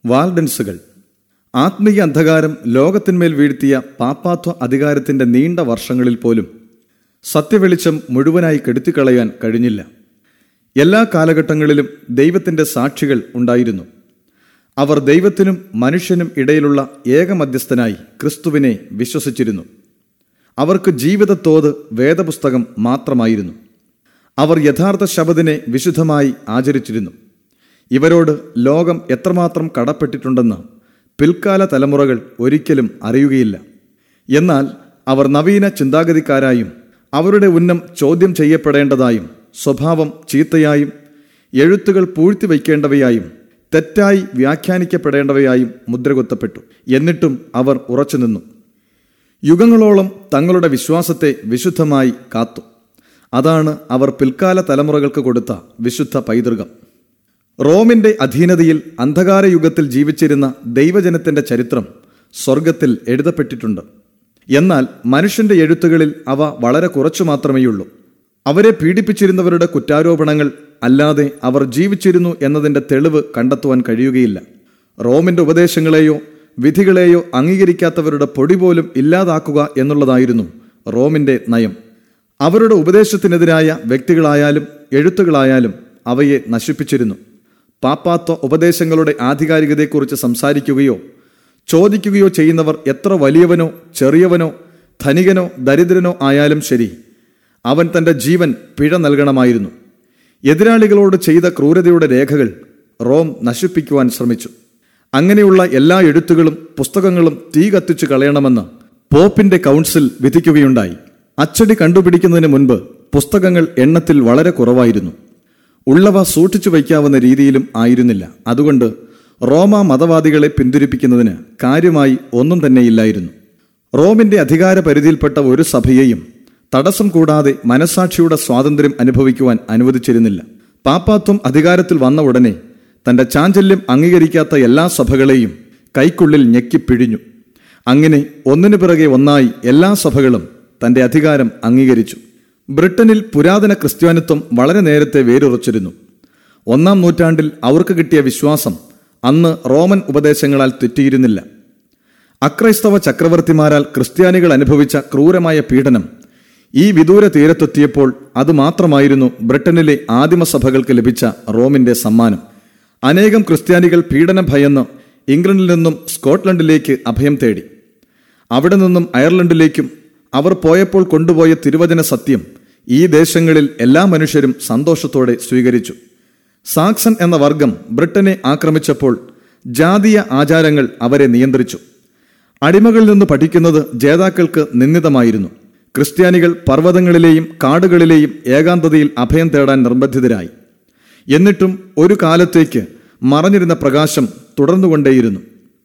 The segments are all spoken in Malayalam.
വാൽഡൻസുകൾ ആത്മീയ അന്ധകാരം ലോകത്തിന്മേൽ വീഴ്ത്തിയ പാപ്പാത്വ അധികാരത്തിന്റെ നീണ്ട വർഷങ്ങളിൽ പോലും സത്യവെളിച്ചം മുഴുവനായി കെടുത്തിക്കളയാൻ കഴിഞ്ഞില്ല എല്ലാ കാലഘട്ടങ്ങളിലും ദൈവത്തിന്റെ സാക്ഷികൾ ഉണ്ടായിരുന്നു അവർ ദൈവത്തിനും മനുഷ്യനും ഇടയിലുള്ള ഏകമധ്യസ്ഥനായി ക്രിസ്തുവിനെ വിശ്വസിച്ചിരുന്നു അവർക്ക് ജീവിത തോത് വേദപുസ്തകം മാത്രമായിരുന്നു അവർ യഥാർത്ഥ ശബദിനെ വിശുദ്ധമായി ആചരിച്ചിരുന്നു ഇവരോട് ലോകം എത്രമാത്രം കടപ്പെട്ടിട്ടുണ്ടെന്ന് പിൽക്കാല തലമുറകൾ ഒരിക്കലും അറിയുകയില്ല എന്നാൽ അവർ നവീന ചിന്താഗതിക്കാരായും അവരുടെ ഉന്നം ചോദ്യം ചെയ്യപ്പെടേണ്ടതായും സ്വഭാവം ചീത്തയായും എഴുത്തുകൾ പൂഴ്ത്തിവയ്ക്കേണ്ടവയായും തെറ്റായി വ്യാഖ്യാനിക്കപ്പെടേണ്ടവയായും മുദ്രകുത്തപ്പെട്ടു എന്നിട്ടും അവർ ഉറച്ചുനിന്നു യുഗങ്ങളോളം തങ്ങളുടെ വിശ്വാസത്തെ വിശുദ്ധമായി കാത്തു അതാണ് അവർ പിൽക്കാല തലമുറകൾക്ക് കൊടുത്ത വിശുദ്ധ പൈതൃകം റോമിന്റെ അധീനതയിൽ അന്ധകാര യുഗത്തിൽ ജീവിച്ചിരുന്ന ദൈവജനത്തിന്റെ ചരിത്രം സ്വർഗത്തിൽ എഴുതപ്പെട്ടിട്ടുണ്ട് എന്നാൽ മനുഷ്യന്റെ എഴുത്തുകളിൽ അവ വളരെ കുറച്ചു മാത്രമേയുള്ളൂ അവരെ പീഡിപ്പിച്ചിരുന്നവരുടെ കുറ്റാരോപണങ്ങൾ അല്ലാതെ അവർ ജീവിച്ചിരുന്നു എന്നതിന്റെ തെളിവ് കണ്ടെത്തുവാൻ കഴിയുകയില്ല റോമിന്റെ ഉപദേശങ്ങളെയോ വിധികളെയോ അംഗീകരിക്കാത്തവരുടെ പൊടി പോലും ഇല്ലാതാക്കുക എന്നുള്ളതായിരുന്നു റോമിന്റെ നയം അവരുടെ ഉപദേശത്തിനെതിരായ വ്യക്തികളായാലും എഴുത്തുകളായാലും അവയെ നശിപ്പിച്ചിരുന്നു പാപ്പാത്വ ഉപദേശങ്ങളുടെ ആധികാരികതയെക്കുറിച്ച് സംസാരിക്കുകയോ ചോദിക്കുകയോ ചെയ്യുന്നവർ എത്ര വലിയവനോ ചെറിയവനോ ധനികനോ ദരിദ്രനോ ആയാലും ശരി അവൻ തന്റെ ജീവൻ പിഴ നൽകണമായിരുന്നു എതിരാളികളോട് ചെയ്ത ക്രൂരതയുടെ രേഖകൾ റോം നശിപ്പിക്കുവാൻ ശ്രമിച്ചു അങ്ങനെയുള്ള എല്ലാ എഴുത്തുകളും പുസ്തകങ്ങളും തീ കത്തിച്ചു കളയണമെന്ന് പോപ്പിന്റെ കൗൺസിൽ വിധിക്കുകയുണ്ടായി അച്ചടി കണ്ടുപിടിക്കുന്നതിന് മുൻപ് പുസ്തകങ്ങൾ എണ്ണത്തിൽ വളരെ കുറവായിരുന്നു ഉള്ളവ സൂക്ഷിച്ചു വയ്ക്കാവുന്ന രീതിയിലും ആയിരുന്നില്ല അതുകൊണ്ട് റോമ മതവാദികളെ പിന്തിരിപ്പിക്കുന്നതിന് കാര്യമായി ഒന്നും തന്നെയില്ലായിരുന്നു റോമിന്റെ അധികാര പരിധിയിൽപ്പെട്ട ഒരു സഭയെയും തടസ്സം കൂടാതെ മനസാക്ഷിയുടെ സ്വാതന്ത്ര്യം അനുഭവിക്കുവാൻ അനുവദിച്ചിരുന്നില്ല പാപ്പാത്വം അധികാരത്തിൽ വന്ന ഉടനെ തന്റെ ചാഞ്ചല്യം അംഗീകരിക്കാത്ത എല്ലാ സഭകളെയും കൈക്കുള്ളിൽ ഞെക്കിപ്പിഴിഞ്ഞു അങ്ങനെ ഒന്നിനു പിറകെ ഒന്നായി എല്ലാ സഭകളും തന്റെ അധികാരം അംഗീകരിച്ചു ബ്രിട്ടനിൽ പുരാതന ക്രിസ്ത്യാനിത്വം വളരെ നേരത്തെ വേരുറച്ചിരുന്നു ഒന്നാം നൂറ്റാണ്ടിൽ അവർക്ക് കിട്ടിയ വിശ്വാസം അന്ന് റോമൻ ഉപദേശങ്ങളാൽ തെറ്റിയിരുന്നില്ല അക്രൈസ്തവ ചക്രവർത്തിമാരാൽ ക്രിസ്ത്യാനികൾ അനുഭവിച്ച ക്രൂരമായ പീഡനം ഈ വിദൂര തീരത്തെത്തിയപ്പോൾ അത് മാത്രമായിരുന്നു ബ്രിട്ടനിലെ ആദിമസഭകൾക്ക് ലഭിച്ച റോമിന്റെ സമ്മാനം അനേകം ക്രിസ്ത്യാനികൾ പീഡനം ഭയന്ന് ഇംഗ്ലണ്ടിൽ നിന്നും സ്കോട്ട്ലൻഡിലേക്ക് അഭയം തേടി അവിടെ നിന്നും അയർലൻഡിലേക്കും അവർ പോയപ്പോൾ കൊണ്ടുപോയ തിരുവചന സത്യം ഈ ദേശങ്ങളിൽ എല്ലാ മനുഷ്യരും സന്തോഷത്തോടെ സ്വീകരിച്ചു സാക്സൺ എന്ന വർഗം ബ്രിട്ടനെ ആക്രമിച്ചപ്പോൾ ജാതീയ ആചാരങ്ങൾ അവരെ നിയന്ത്രിച്ചു അടിമകളിൽ നിന്ന് പഠിക്കുന്നത് ജേതാക്കൾക്ക് നിന്ദിതമായിരുന്നു ക്രിസ്ത്യാനികൾ പർവ്വതങ്ങളിലെയും കാടുകളിലെയും ഏകാന്തതയിൽ അഭയം തേടാൻ നിർബന്ധിതരായി എന്നിട്ടും ഒരു കാലത്തേക്ക് മറഞ്ഞിരുന്ന പ്രകാശം തുടർന്നുകൊണ്ടേയിരുന്നു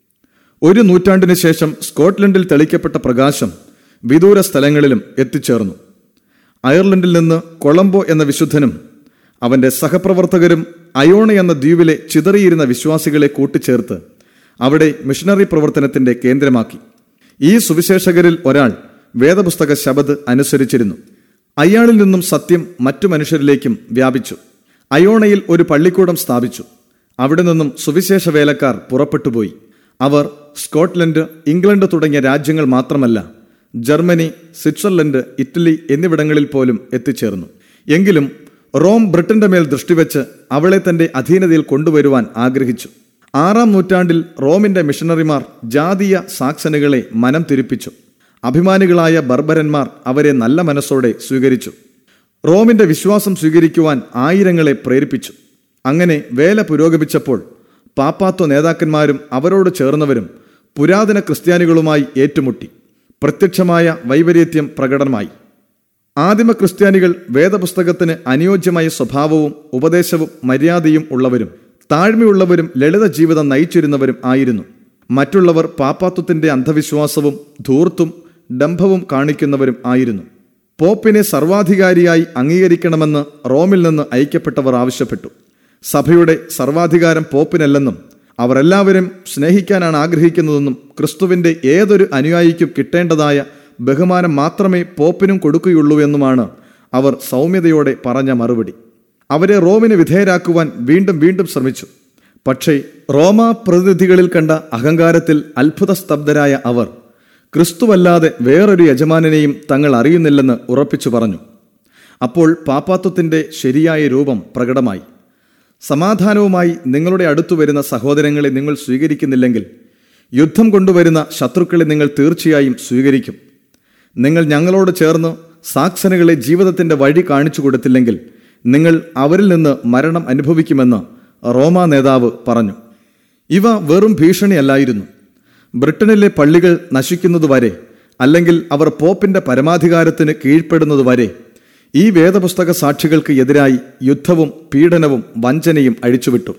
ഒരു നൂറ്റാണ്ടിന് ശേഷം സ്കോട്ട്ലൻഡിൽ തെളിക്കപ്പെട്ട പ്രകാശം വിദൂര സ്ഥലങ്ങളിലും എത്തിച്ചേർന്നു അയർലൻഡിൽ നിന്ന് കൊളംബോ എന്ന വിശുദ്ധനും അവന്റെ സഹപ്രവർത്തകരും അയോണ എന്ന ദ്വീപിലെ ചിതറിയിരുന്ന വിശ്വാസികളെ കൂട്ടിച്ചേർത്ത് അവിടെ മിഷണറി പ്രവർത്തനത്തിന്റെ കേന്ദ്രമാക്കി ഈ സുവിശേഷകരിൽ ഒരാൾ വേദപുസ്തക ശബദ് അനുസരിച്ചിരുന്നു അയാളിൽ നിന്നും സത്യം മറ്റു മനുഷ്യരിലേക്കും വ്യാപിച്ചു അയോണയിൽ ഒരു പള്ളിക്കൂടം സ്ഥാപിച്ചു അവിടെ നിന്നും സുവിശേഷ വേലക്കാർ പുറപ്പെട്ടുപോയി അവർ സ്കോട്ട്ലൻഡ് ഇംഗ്ലണ്ട് തുടങ്ങിയ രാജ്യങ്ങൾ മാത്രമല്ല ജർമ്മനി സ്വിറ്റ്സർലൻഡ് ഇറ്റലി എന്നിവിടങ്ങളിൽ പോലും എത്തിച്ചേർന്നു എങ്കിലും റോം ബ്രിട്ടന്റെ മേൽ ദൃഷ്ടിവെച്ച് അവളെ തന്റെ അധീനതയിൽ കൊണ്ടുവരുവാൻ ആഗ്രഹിച്ചു ആറാം നൂറ്റാണ്ടിൽ റോമിന്റെ മിഷണറിമാർ ജാതീയ സാക്സനുകളെ മനം തിരിപ്പിച്ചു അഭിമാനികളായ ബർബരന്മാർ അവരെ നല്ല മനസ്സോടെ സ്വീകരിച്ചു റോമിന്റെ വിശ്വാസം സ്വീകരിക്കുവാൻ ആയിരങ്ങളെ പ്രേരിപ്പിച്ചു അങ്ങനെ വേല പുരോഗമിച്ചപ്പോൾ പാപ്പാത്വ നേതാക്കന്മാരും അവരോട് ചേർന്നവരും പുരാതന ക്രിസ്ത്യാനികളുമായി ഏറ്റുമുട്ടി പ്രത്യക്ഷമായ വൈപരീത്യം പ്രകടമായി ആദിമ ക്രിസ്ത്യാനികൾ വേദപുസ്തകത്തിന് അനുയോജ്യമായ സ്വഭാവവും ഉപദേശവും മര്യാദയും ഉള്ളവരും താഴ്മയുള്ളവരും ലളിത ജീവിതം നയിച്ചിരുന്നവരും ആയിരുന്നു മറ്റുള്ളവർ പാപ്പാത്വത്തിന്റെ അന്ധവിശ്വാസവും ധൂർത്തും ഡംഭവും കാണിക്കുന്നവരും ആയിരുന്നു പോപ്പിനെ സർവാധികാരിയായി അംഗീകരിക്കണമെന്ന് റോമിൽ നിന്ന് അയക്കപ്പെട്ടവർ ആവശ്യപ്പെട്ടു സഭയുടെ സർവാധികാരം പോപ്പിനല്ലെന്നും അവർ എല്ലാവരും സ്നേഹിക്കാനാണ് ആഗ്രഹിക്കുന്നതെന്നും ക്രിസ്തുവിന്റെ ഏതൊരു അനുയായിക്കും കിട്ടേണ്ടതായ ബഹുമാനം മാത്രമേ പോപ്പിനും കൊടുക്കുകയുള്ളൂ എന്നുമാണ് അവർ സൗമ്യതയോടെ പറഞ്ഞ മറുപടി അവരെ റോമിന് വിധേയരാക്കുവാൻ വീണ്ടും വീണ്ടും ശ്രമിച്ചു പക്ഷേ റോമ പ്രതിനിധികളിൽ കണ്ട അഹങ്കാരത്തിൽ അത്ഭുത സ്തബ്ധരായ അവർ ക്രിസ്തുവല്ലാതെ വേറൊരു യജമാനനെയും തങ്ങൾ അറിയുന്നില്ലെന്ന് ഉറപ്പിച്ചു പറഞ്ഞു അപ്പോൾ പാപ്പാത്വത്തിന്റെ ശരിയായ രൂപം പ്രകടമായി സമാധാനവുമായി നിങ്ങളുടെ അടുത്തു വരുന്ന സഹോദരങ്ങളെ നിങ്ങൾ സ്വീകരിക്കുന്നില്ലെങ്കിൽ യുദ്ധം കൊണ്ടുവരുന്ന ശത്രുക്കളെ നിങ്ങൾ തീർച്ചയായും സ്വീകരിക്കും നിങ്ങൾ ഞങ്ങളോട് ചേർന്ന് സാക്ഷനുകളെ ജീവിതത്തിന്റെ വഴി കാണിച്ചു കൊടുത്തില്ലെങ്കിൽ നിങ്ങൾ അവരിൽ നിന്ന് മരണം അനുഭവിക്കുമെന്ന് റോമ നേതാവ് പറഞ്ഞു ഇവ വെറും ഭീഷണിയല്ലായിരുന്നു ബ്രിട്ടനിലെ പള്ളികൾ നശിക്കുന്നതുവരെ അല്ലെങ്കിൽ അവർ പോപ്പിന്റെ പരമാധികാരത്തിന് കീഴ്പ്പെടുന്നതുവരെ ഈ വേദപുസ്തക സാക്ഷികൾക്ക് എതിരായി യുദ്ധവും പീഡനവും വഞ്ചനയും അഴിച്ചുവിട്ടു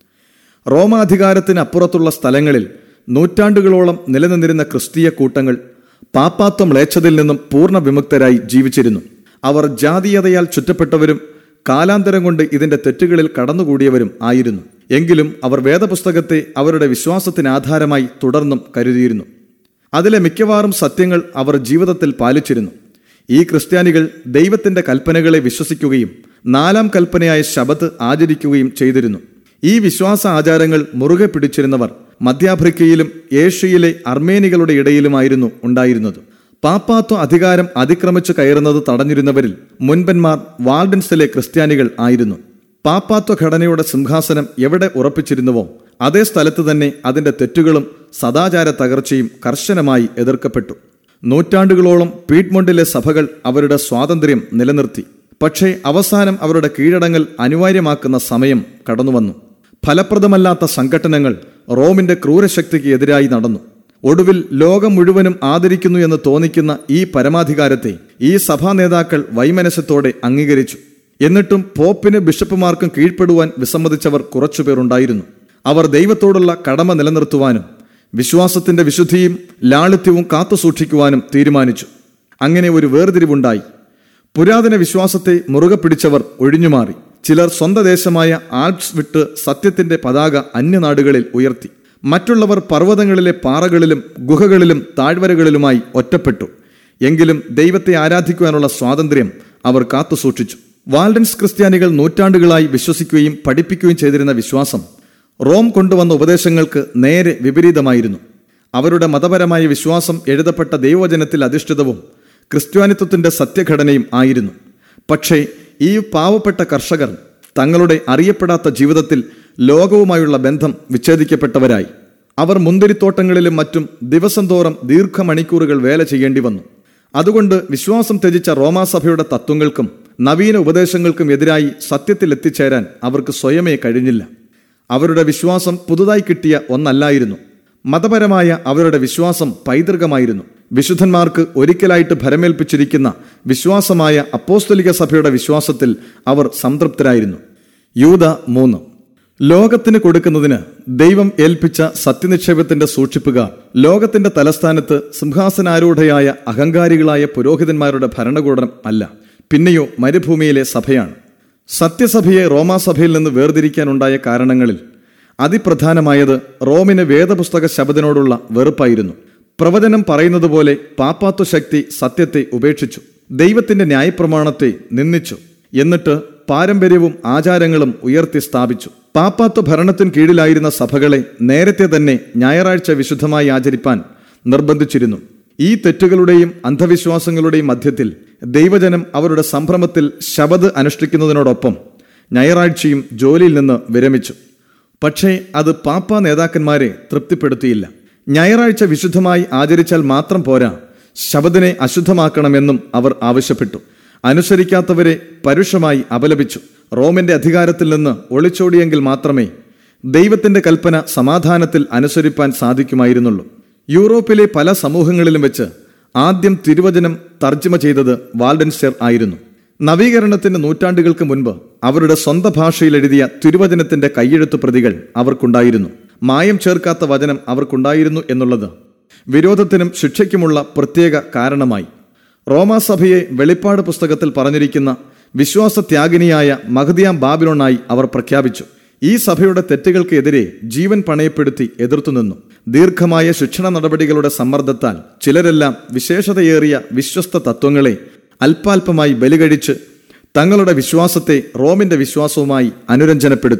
റോമാധികാരത്തിന് അപ്പുറത്തുള്ള സ്ഥലങ്ങളിൽ നൂറ്റാണ്ടുകളോളം നിലനിന്നിരുന്ന ക്രിസ്തീയ കൂട്ടങ്ങൾ പാപ്പാത്വം മ്ലേച്ഛതയിൽ നിന്നും പൂർണ്ണ വിമുക്തരായി ജീവിച്ചിരുന്നു അവർ ജാതീയതയാൽ ചുറ്റപ്പെട്ടവരും കാലാന്തരം കൊണ്ട് ഇതിന്റെ തെറ്റുകളിൽ കടന്നുകൂടിയവരും ആയിരുന്നു എങ്കിലും അവർ വേദപുസ്തകത്തെ അവരുടെ വിശ്വാസത്തിന് ആധാരമായി തുടർന്നും കരുതിയിരുന്നു അതിലെ മിക്കവാറും സത്യങ്ങൾ അവർ ജീവിതത്തിൽ പാലിച്ചിരുന്നു ഈ ക്രിസ്ത്യാനികൾ ദൈവത്തിന്റെ കൽപ്പനകളെ വിശ്വസിക്കുകയും നാലാം കൽപ്പനയായ ശബത്ത് ആചരിക്കുകയും ചെയ്തിരുന്നു ഈ വിശ്വാസ ആചാരങ്ങൾ മുറുകെ പിടിച്ചിരുന്നവർ മധ്യാഫ്രിക്കയിലും ഏഷ്യയിലെ അർമേനികളുടെ ഇടയിലുമായിരുന്നു ഉണ്ടായിരുന്നത് പാപ്പാത്വ അധികാരം അതിക്രമിച്ചു കയറുന്നത് തടഞ്ഞിരുന്നവരിൽ മുൻപന്മാർ വാൾഡൻസിലെ ക്രിസ്ത്യാനികൾ ആയിരുന്നു പാപ്പാത്വ ഘടനയുടെ സിംഹാസനം എവിടെ ഉറപ്പിച്ചിരുന്നുവോ അതേ സ്ഥലത്ത് തന്നെ അതിന്റെ തെറ്റുകളും സദാചാര തകർച്ചയും കർശനമായി എതിർക്കപ്പെട്ടു നൂറ്റാണ്ടുകളോളം പീഡ്മൊണ്ടിലെ സഭകൾ അവരുടെ സ്വാതന്ത്ര്യം നിലനിർത്തി പക്ഷേ അവസാനം അവരുടെ കീഴടങ്ങൽ അനിവാര്യമാക്കുന്ന സമയം കടന്നുവന്നു ഫലപ്രദമല്ലാത്ത സംഘടനകൾ റോമിന്റെ ക്രൂരശക്തിക്ക് എതിരായി നടന്നു ഒടുവിൽ ലോകം മുഴുവനും ആദരിക്കുന്നു എന്ന് തോന്നിക്കുന്ന ഈ പരമാധികാരത്തെ ഈ സഭാ നേതാക്കൾ വൈമനസ്യത്തോടെ അംഗീകരിച്ചു എന്നിട്ടും പോപ്പിന് ബിഷപ്പുമാർക്കും കീഴ്പ്പെടുവാൻ വിസമ്മതിച്ചവർ കുറച്ചുപേരുണ്ടായിരുന്നു അവർ ദൈവത്തോടുള്ള കടമ നിലനിർത്തുവാനും വിശ്വാസത്തിന്റെ വിശുദ്ധിയും ലാളിത്യവും കാത്തുസൂക്ഷിക്കുവാനും തീരുമാനിച്ചു അങ്ങനെ ഒരു വേർതിരിവുണ്ടായി പുരാതന വിശ്വാസത്തെ മുറുകെ പിടിച്ചവർ ഒഴിഞ്ഞുമാറി ചിലർ സ്വന്തം ദേശമായ ആൽപ്സ് വിട്ട് സത്യത്തിന്റെ പതാക അന്യനാടുകളിൽ ഉയർത്തി മറ്റുള്ളവർ പർവ്വതങ്ങളിലെ പാറകളിലും ഗുഹകളിലും താഴ്വരകളിലുമായി ഒറ്റപ്പെട്ടു എങ്കിലും ദൈവത്തെ ആരാധിക്കുവാനുള്ള സ്വാതന്ത്ര്യം അവർ കാത്തുസൂക്ഷിച്ചു വാൾഡൻസ് ക്രിസ്ത്യാനികൾ നൂറ്റാണ്ടുകളായി വിശ്വസിക്കുകയും പഠിപ്പിക്കുകയും ചെയ്തിരുന്ന വിശ്വാസം റോം കൊണ്ടുവന്ന ഉപദേശങ്ങൾക്ക് നേരെ വിപരീതമായിരുന്നു അവരുടെ മതപരമായ വിശ്വാസം എഴുതപ്പെട്ട ദൈവവചനത്തിൽ അധിഷ്ഠിതവും ക്രിസ്ത്യാനിത്വത്തിന്റെ സത്യഘടനയും ആയിരുന്നു പക്ഷേ ഈ പാവപ്പെട്ട കർഷകർ തങ്ങളുടെ അറിയപ്പെടാത്ത ജീവിതത്തിൽ ലോകവുമായുള്ള ബന്ധം വിച്ഛേദിക്കപ്പെട്ടവരായി അവർ മുന്തിരിത്തോട്ടങ്ങളിലും മറ്റും ദിവസം തോറും ദീർഘമണിക്കൂറുകൾ വേല ചെയ്യേണ്ടി വന്നു അതുകൊണ്ട് വിശ്വാസം ത്യജിച്ച റോമാസഭയുടെ തത്വങ്ങൾക്കും നവീന ഉപദേശങ്ങൾക്കും എതിരായി സത്യത്തിൽ എത്തിച്ചേരാൻ അവർക്ക് സ്വയമേ കഴിഞ്ഞില്ല അവരുടെ വിശ്വാസം പുതുതായി കിട്ടിയ ഒന്നല്ലായിരുന്നു മതപരമായ അവരുടെ വിശ്വാസം പൈതൃകമായിരുന്നു വിശുദ്ധന്മാർക്ക് ഒരിക്കലായിട്ട് ഭരമേൽപ്പിച്ചിരിക്കുന്ന വിശ്വാസമായ അപ്പോസ്തലിക സഭയുടെ വിശ്വാസത്തിൽ അവർ സംതൃപ്തരായിരുന്നു യൂത മൂന്ന് ലോകത്തിന് കൊടുക്കുന്നതിന് ദൈവം ഏൽപ്പിച്ച സത്യനിക്ഷേപത്തിന്റെ സൂക്ഷിപ്പുകാർ ലോകത്തിന്റെ തലസ്ഥാനത്ത് സിംഹാസനാരൂഢയായ അഹങ്കാരികളായ പുരോഹിതന്മാരുടെ ഭരണകൂടം അല്ല പിന്നെയോ മരുഭൂമിയിലെ സഭയാണ് സത്യസഭയെ റോമാസഭയിൽ നിന്ന് വേർതിരിക്കാനുണ്ടായ കാരണങ്ങളിൽ അതിപ്രധാനമായത് റോമിന് വേദപുസ്തക ശബ്ദനോടുള്ള വെറുപ്പായിരുന്നു പ്രവചനം പറയുന്നത് പോലെ പാപ്പാത്വ ശക്തി സത്യത്തെ ഉപേക്ഷിച്ചു ദൈവത്തിന്റെ ന്യായപ്രമാണത്തെ നിന്ദിച്ചു എന്നിട്ട് പാരമ്പര്യവും ആചാരങ്ങളും ഉയർത്തി സ്ഥാപിച്ചു പാപ്പാത്വ ഭരണത്തിന് കീഴിലായിരുന്ന സഭകളെ നേരത്തെ തന്നെ ഞായറാഴ്ച വിശുദ്ധമായി ആചരിപ്പാൻ നിർബന്ധിച്ചിരുന്നു ഈ തെറ്റുകളുടെയും അന്ധവിശ്വാസങ്ങളുടെയും മധ്യത്തിൽ ദൈവജനം അവരുടെ സംഭ്രമത്തിൽ ശബദ് അനുഷ്ഠിക്കുന്നതിനോടൊപ്പം ഞായറാഴ്ചയും ജോലിയിൽ നിന്ന് വിരമിച്ചു പക്ഷേ അത് പാപ്പ നേതാക്കന്മാരെ തൃപ്തിപ്പെടുത്തിയില്ല ഞായറാഴ്ച വിശുദ്ധമായി ആചരിച്ചാൽ മാത്രം പോരാ ശബദിനെ അശുദ്ധമാക്കണമെന്നും അവർ ആവശ്യപ്പെട്ടു അനുസരിക്കാത്തവരെ പരുഷമായി അപലപിച്ചു റോമിന്റെ അധികാരത്തിൽ നിന്ന് ഒളിച്ചോടിയെങ്കിൽ മാത്രമേ ദൈവത്തിന്റെ കൽപ്പന സമാധാനത്തിൽ അനുസരിപ്പാൻ സാധിക്കുമായിരുന്നുള്ളൂ യൂറോപ്പിലെ പല സമൂഹങ്ങളിലും വെച്ച് ആദ്യം തിരുവചനം തർജ്ജമ ചെയ്തത് വാൾഡൻസ്റ്റർ ആയിരുന്നു നവീകരണത്തിന്റെ നൂറ്റാണ്ടുകൾക്ക് മുൻപ് അവരുടെ സ്വന്തം ഭാഷയിൽ എഴുതിയ തിരുവചനത്തിന്റെ കൈയെഴുത്തു പ്രതികൾ അവർക്കുണ്ടായിരുന്നു മായം ചേർക്കാത്ത വചനം അവർക്കുണ്ടായിരുന്നു എന്നുള്ളത് വിരോധത്തിനും ശിക്ഷയ്ക്കുമുള്ള പ്രത്യേക കാരണമായി റോമാസഭയെ വെളിപ്പാട് പുസ്തകത്തിൽ പറഞ്ഞിരിക്കുന്ന വിശ്വാസത്യാഗിനിയായ മഹദിയാം ബാബിലോണായി അവർ പ്രഖ്യാപിച്ചു ഈ സഭയുടെ തെറ്റുകൾക്ക് എതിരെ ജീവൻ പണയപ്പെടുത്തി എതിർത്തുനിന്നു ദീർഘമായ ശിക്ഷണ നടപടികളുടെ സമ്മർദ്ദത്താൽ ചിലരെല്ലാം വിശേഷതയേറിയ വിശ്വസ്ത തത്വങ്ങളെ അല്പാൽപമായി ബലികഴിച്ച് തങ്ങളുടെ വിശ്വാസത്തെ റോമിന്റെ വിശ്വാസവുമായി അനുരഞ്ജനപ്പെടുത്തി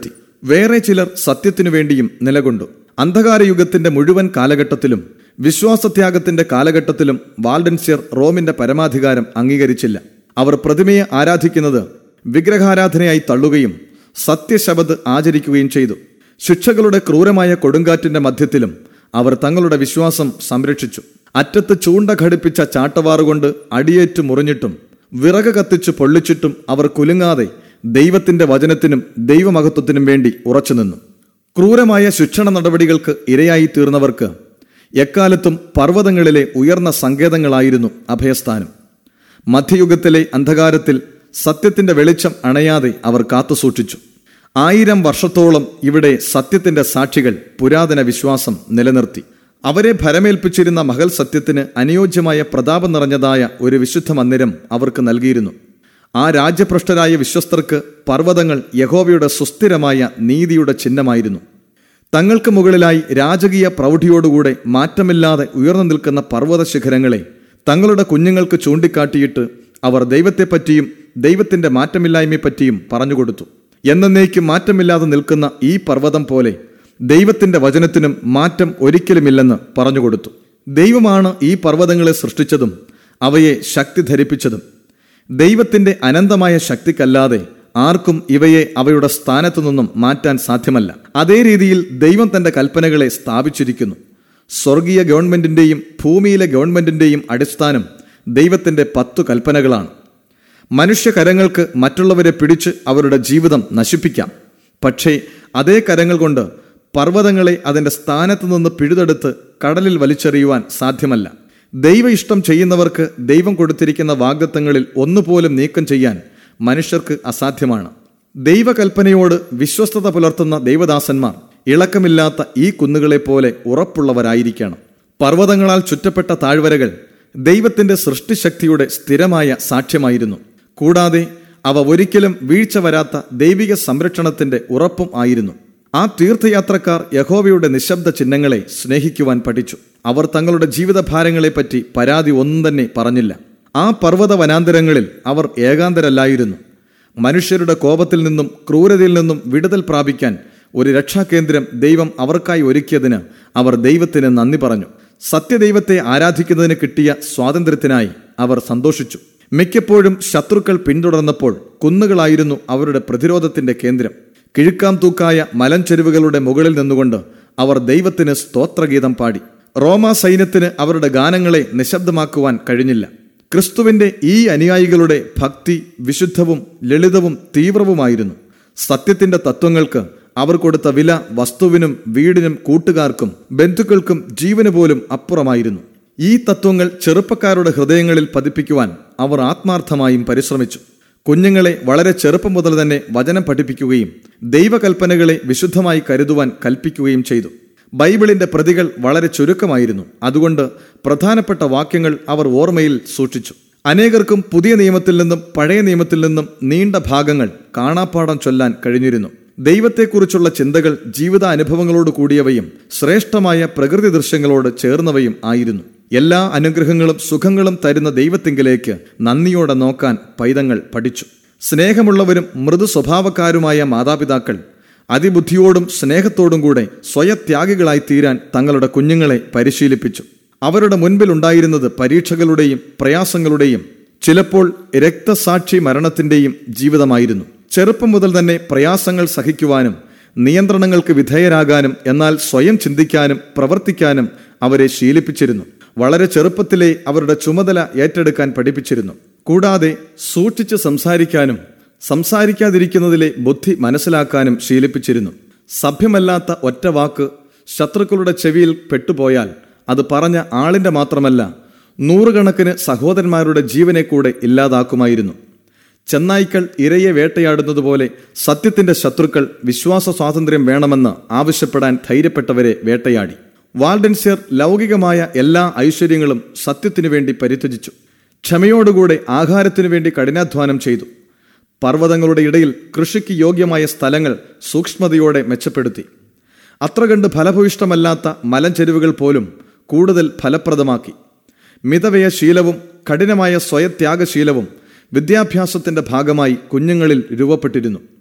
വേറെ ചിലർ സത്യത്തിനു വേണ്ടിയും നിലകൊണ്ടു അന്ധകാരയുഗത്തിന്റെ മുഴുവൻ കാലഘട്ടത്തിലും വിശ്വാസത്യാഗത്തിന്റെ കാലഘട്ടത്തിലും വാൾഡൻസ്യർ റോമിന്റെ പരമാധികാരം അംഗീകരിച്ചില്ല അവർ പ്രതിമയെ ആരാധിക്കുന്നത് വിഗ്രഹാരാധനയായി തള്ളുകയും സത്യശബദ് ആചരിക്കുകയും ചെയ്തു ശിക്ഷകളുടെ ക്രൂരമായ കൊടുങ്കാറ്റിന്റെ മധ്യത്തിലും അവർ തങ്ങളുടെ വിശ്വാസം സംരക്ഷിച്ചു അറ്റത്ത് ചൂണ്ട ഘടിപ്പിച്ച ചാട്ടവാറുകൊണ്ട് അടിയേറ്റ് മുറിഞ്ഞിട്ടും വിറക് കത്തിച്ച് പൊള്ളിച്ചിട്ടും അവർ കുലുങ്ങാതെ ദൈവത്തിന്റെ വചനത്തിനും ദൈവമഹത്വത്തിനും വേണ്ടി ഉറച്ചുനിന്നു ക്രൂരമായ ശിക്ഷണ നടപടികൾക്ക് ഇരയായി തീർന്നവർക്ക് എക്കാലത്തും പർവ്വതങ്ങളിലെ ഉയർന്ന സങ്കേതങ്ങളായിരുന്നു അഭയസ്ഥാനം മധ്യയുഗത്തിലെ അന്ധകാരത്തിൽ സത്യത്തിന്റെ വെളിച്ചം അണയാതെ അവർ കാത്തുസൂക്ഷിച്ചു ആയിരം വർഷത്തോളം ഇവിടെ സത്യത്തിന്റെ സാക്ഷികൾ പുരാതന വിശ്വാസം നിലനിർത്തി അവരെ ഭരമേൽപ്പിച്ചിരുന്ന മഹൽ സത്യത്തിന് അനുയോജ്യമായ പ്രതാപം നിറഞ്ഞതായ ഒരു വിശുദ്ധ മന്ദിരം അവർക്ക് നൽകിയിരുന്നു ആ രാജ്യഭ്രഷ്ടരായ വിശ്വസ്തർക്ക് പർവ്വതങ്ങൾ യഹോവയുടെ സുസ്ഥിരമായ നീതിയുടെ ചിഹ്നമായിരുന്നു തങ്ങൾക്ക് മുകളിലായി രാജകീയ പ്രൗഢിയോടുകൂടെ മാറ്റമില്ലാതെ ഉയർന്നു നിൽക്കുന്ന പർവ്വത ശിഖരങ്ങളെ തങ്ങളുടെ കുഞ്ഞുങ്ങൾക്ക് ചൂണ്ടിക്കാട്ടിയിട്ട് അവർ ദൈവത്തെപ്പറ്റിയും ദൈവത്തിന്റെ മാറ്റമില്ലായ്മയെപ്പറ്റിയും പറഞ്ഞുകൊടുത്തു എന്നേക്കും മാറ്റമില്ലാതെ നിൽക്കുന്ന ഈ പർവ്വതം പോലെ ദൈവത്തിന്റെ വചനത്തിനും മാറ്റം ഒരിക്കലുമില്ലെന്ന് പറഞ്ഞുകൊടുത്തു ദൈവമാണ് ഈ പർവ്വതങ്ങളെ സൃഷ്ടിച്ചതും അവയെ ശക്തി ധരിപ്പിച്ചതും ദൈവത്തിന്റെ അനന്തമായ ശക്തിക്കല്ലാതെ ആർക്കും ഇവയെ അവയുടെ സ്ഥാനത്തു നിന്നും മാറ്റാൻ സാധ്യമല്ല അതേ രീതിയിൽ ദൈവം തന്റെ കൽപ്പനകളെ സ്ഥാപിച്ചിരിക്കുന്നു സ്വർഗീയ ഗവൺമെന്റിന്റെയും ഭൂമിയിലെ ഗവൺമെന്റിന്റെയും അടിസ്ഥാനം ദൈവത്തിന്റെ പത്തു കൽപ്പനകളാണ് മനുഷ്യകരങ്ങൾക്ക് മറ്റുള്ളവരെ പിടിച്ച് അവരുടെ ജീവിതം നശിപ്പിക്കാം പക്ഷേ അതേ കരങ്ങൾ കൊണ്ട് പർവ്വതങ്ങളെ അതിന്റെ സ്ഥാനത്തു നിന്ന് പിഴുതെടുത്ത് കടലിൽ വലിച്ചെറിയുവാൻ സാധ്യമല്ല ദൈവ ഇഷ്ടം ചെയ്യുന്നവർക്ക് ദൈവം കൊടുത്തിരിക്കുന്ന വാഗ്ദത്തങ്ങളിൽ ഒന്നുപോലും നീക്കം ചെയ്യാൻ മനുഷ്യർക്ക് അസാധ്യമാണ് ദൈവകൽപ്പനയോട് വിശ്വസ്തത പുലർത്തുന്ന ദൈവദാസന്മാർ ഇളക്കമില്ലാത്ത ഈ കുന്നുകളെപ്പോലെ ഉറപ്പുള്ളവരായിരിക്കണം പർവ്വതങ്ങളാൽ ചുറ്റപ്പെട്ട താഴ്വരകൾ ദൈവത്തിന്റെ സൃഷ്ടിശക്തിയുടെ സ്ഥിരമായ സാക്ഷ്യമായിരുന്നു കൂടാതെ അവ ഒരിക്കലും വീഴ്ച വരാത്ത ദൈവിക സംരക്ഷണത്തിന്റെ ഉറപ്പും ആയിരുന്നു ആ തീർത്ഥയാത്രക്കാർ യഹോവയുടെ നിശബ്ദ ചിഹ്നങ്ങളെ സ്നേഹിക്കുവാൻ പഠിച്ചു അവർ തങ്ങളുടെ ജീവിതഭാരങ്ങളെപ്പറ്റി പരാതി ഒന്നും തന്നെ പറഞ്ഞില്ല ആ പർവ്വത വനാന്തരങ്ങളിൽ അവർ ഏകാന്തരല്ലായിരുന്നു മനുഷ്യരുടെ കോപത്തിൽ നിന്നും ക്രൂരതയിൽ നിന്നും വിടുതൽ പ്രാപിക്കാൻ ഒരു രക്ഷാകേന്ദ്രം ദൈവം അവർക്കായി ഒരുക്കിയതിന് അവർ ദൈവത്തിന് നന്ദി പറഞ്ഞു സത്യദൈവത്തെ ആരാധിക്കുന്നതിന് കിട്ടിയ സ്വാതന്ത്ര്യത്തിനായി അവർ സന്തോഷിച്ചു മിക്കപ്പോഴും ശത്രുക്കൾ പിന്തുടർന്നപ്പോൾ കുന്നുകളായിരുന്നു അവരുടെ പ്രതിരോധത്തിന്റെ കേന്ദ്രം കിഴുക്കാം തൂക്കായ മലഞ്ചെരുവുകളുടെ മുകളിൽ നിന്നുകൊണ്ട് അവർ ദൈവത്തിന് സ്തോത്രഗീതം പാടി റോമാ സൈന്യത്തിന് അവരുടെ ഗാനങ്ങളെ നിശബ്ദമാക്കുവാൻ കഴിഞ്ഞില്ല ക്രിസ്തുവിന്റെ ഈ അനുയായികളുടെ ഭക്തി വിശുദ്ധവും ലളിതവും തീവ്രവുമായിരുന്നു സത്യത്തിന്റെ തത്വങ്ങൾക്ക് അവർ കൊടുത്ത വില വസ്തുവിനും വീടിനും കൂട്ടുകാർക്കും ബന്ധുക്കൾക്കും ജീവന് പോലും അപ്പുറമായിരുന്നു ഈ തത്വങ്ങൾ ചെറുപ്പക്കാരുടെ ഹൃദയങ്ങളിൽ പതിപ്പിക്കുവാൻ അവർ ആത്മാർത്ഥമായും പരിശ്രമിച്ചു കുഞ്ഞുങ്ങളെ വളരെ ചെറുപ്പം മുതൽ തന്നെ വചനം പഠിപ്പിക്കുകയും ദൈവകൽപ്പനകളെ വിശുദ്ധമായി കരുതുവാൻ കൽപ്പിക്കുകയും ചെയ്തു ബൈബിളിന്റെ പ്രതികൾ വളരെ ചുരുക്കമായിരുന്നു അതുകൊണ്ട് പ്രധാനപ്പെട്ട വാക്യങ്ങൾ അവർ ഓർമ്മയിൽ സൂക്ഷിച്ചു അനേകർക്കും പുതിയ നിയമത്തിൽ നിന്നും പഴയ നിയമത്തിൽ നിന്നും നീണ്ട ഭാഗങ്ങൾ കാണാപ്പാടം ചൊല്ലാൻ കഴിഞ്ഞിരുന്നു ദൈവത്തെക്കുറിച്ചുള്ള ചിന്തകൾ ജീവിതാനുഭവങ്ങളോട് കൂടിയവയും ശ്രേഷ്ഠമായ പ്രകൃതി ദൃശ്യങ്ങളോട് ചേർന്നവയും ആയിരുന്നു എല്ലാ അനുഗ്രഹങ്ങളും സുഖങ്ങളും തരുന്ന ദൈവത്തിങ്കിലേക്ക് നന്ദിയോടെ നോക്കാൻ പൈതങ്ങൾ പഠിച്ചു സ്നേഹമുള്ളവരും മൃദു സ്വഭാവക്കാരുമായ മാതാപിതാക്കൾ അതിബുദ്ധിയോടും സ്നേഹത്തോടും കൂടെ സ്വയത്യാഗികളായി തീരാൻ തങ്ങളുടെ കുഞ്ഞുങ്ങളെ പരിശീലിപ്പിച്ചു അവരുടെ മുൻപിലുണ്ടായിരുന്നത് പരീക്ഷകളുടെയും പ്രയാസങ്ങളുടെയും ചിലപ്പോൾ രക്തസാക്ഷി മരണത്തിന്റെയും ജീവിതമായിരുന്നു ചെറുപ്പം മുതൽ തന്നെ പ്രയാസങ്ങൾ സഹിക്കുവാനും നിയന്ത്രണങ്ങൾക്ക് വിധേയരാകാനും എന്നാൽ സ്വയം ചിന്തിക്കാനും പ്രവർത്തിക്കാനും അവരെ ശീലിപ്പിച്ചിരുന്നു വളരെ ചെറുപ്പത്തിലെ അവരുടെ ചുമതല ഏറ്റെടുക്കാൻ പഠിപ്പിച്ചിരുന്നു കൂടാതെ സൂക്ഷിച്ച് സംസാരിക്കാനും സംസാരിക്കാതിരിക്കുന്നതിലെ ബുദ്ധി മനസ്സിലാക്കാനും ശീലിപ്പിച്ചിരുന്നു സഭ്യമല്ലാത്ത ഒറ്റ വാക്ക് ശത്രുക്കളുടെ ചെവിയിൽ പെട്ടുപോയാൽ അത് പറഞ്ഞ ആളിന്റെ മാത്രമല്ല നൂറുകണക്കിന് സഹോദരന്മാരുടെ ജീവനെ കൂടെ ഇല്ലാതാക്കുമായിരുന്നു ചെന്നായ്ക്കൾ ഇരയെ വേട്ടയാടുന്നതുപോലെ സത്യത്തിന്റെ ശത്രുക്കൾ വിശ്വാസ സ്വാതന്ത്ര്യം വേണമെന്ന് ആവശ്യപ്പെടാൻ ധൈര്യപ്പെട്ടവരെ വേട്ടയാടി വാൾഡൻസിയർ ലൗകികമായ എല്ലാ ഐശ്വര്യങ്ങളും സത്യത്തിനു വേണ്ടി പരിത്യജിച്ചു ക്ഷമയോടുകൂടെ ആഹാരത്തിനു വേണ്ടി കഠിനാധ്വാനം ചെയ്തു പർവ്വതങ്ങളുടെ ഇടയിൽ കൃഷിക്ക് യോഗ്യമായ സ്ഥലങ്ങൾ സൂക്ഷ്മതയോടെ മെച്ചപ്പെടുത്തി അത്ര കണ്ട് ഫലഭൂയിഷ്ടമല്ലാത്ത മലഞ്ചെരുവുകൾ പോലും കൂടുതൽ ഫലപ്രദമാക്കി മിതവ്യയ ശീലവും കഠിനമായ സ്വയത്യാഗശീലവും വിദ്യാഭ്യാസത്തിന്റെ ഭാഗമായി കുഞ്ഞുങ്ങളിൽ രൂപപ്പെട്ടിരുന്നു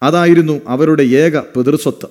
അതായിരുന്നു അവരുടെ ഏക പിതൃസ്വത്ത്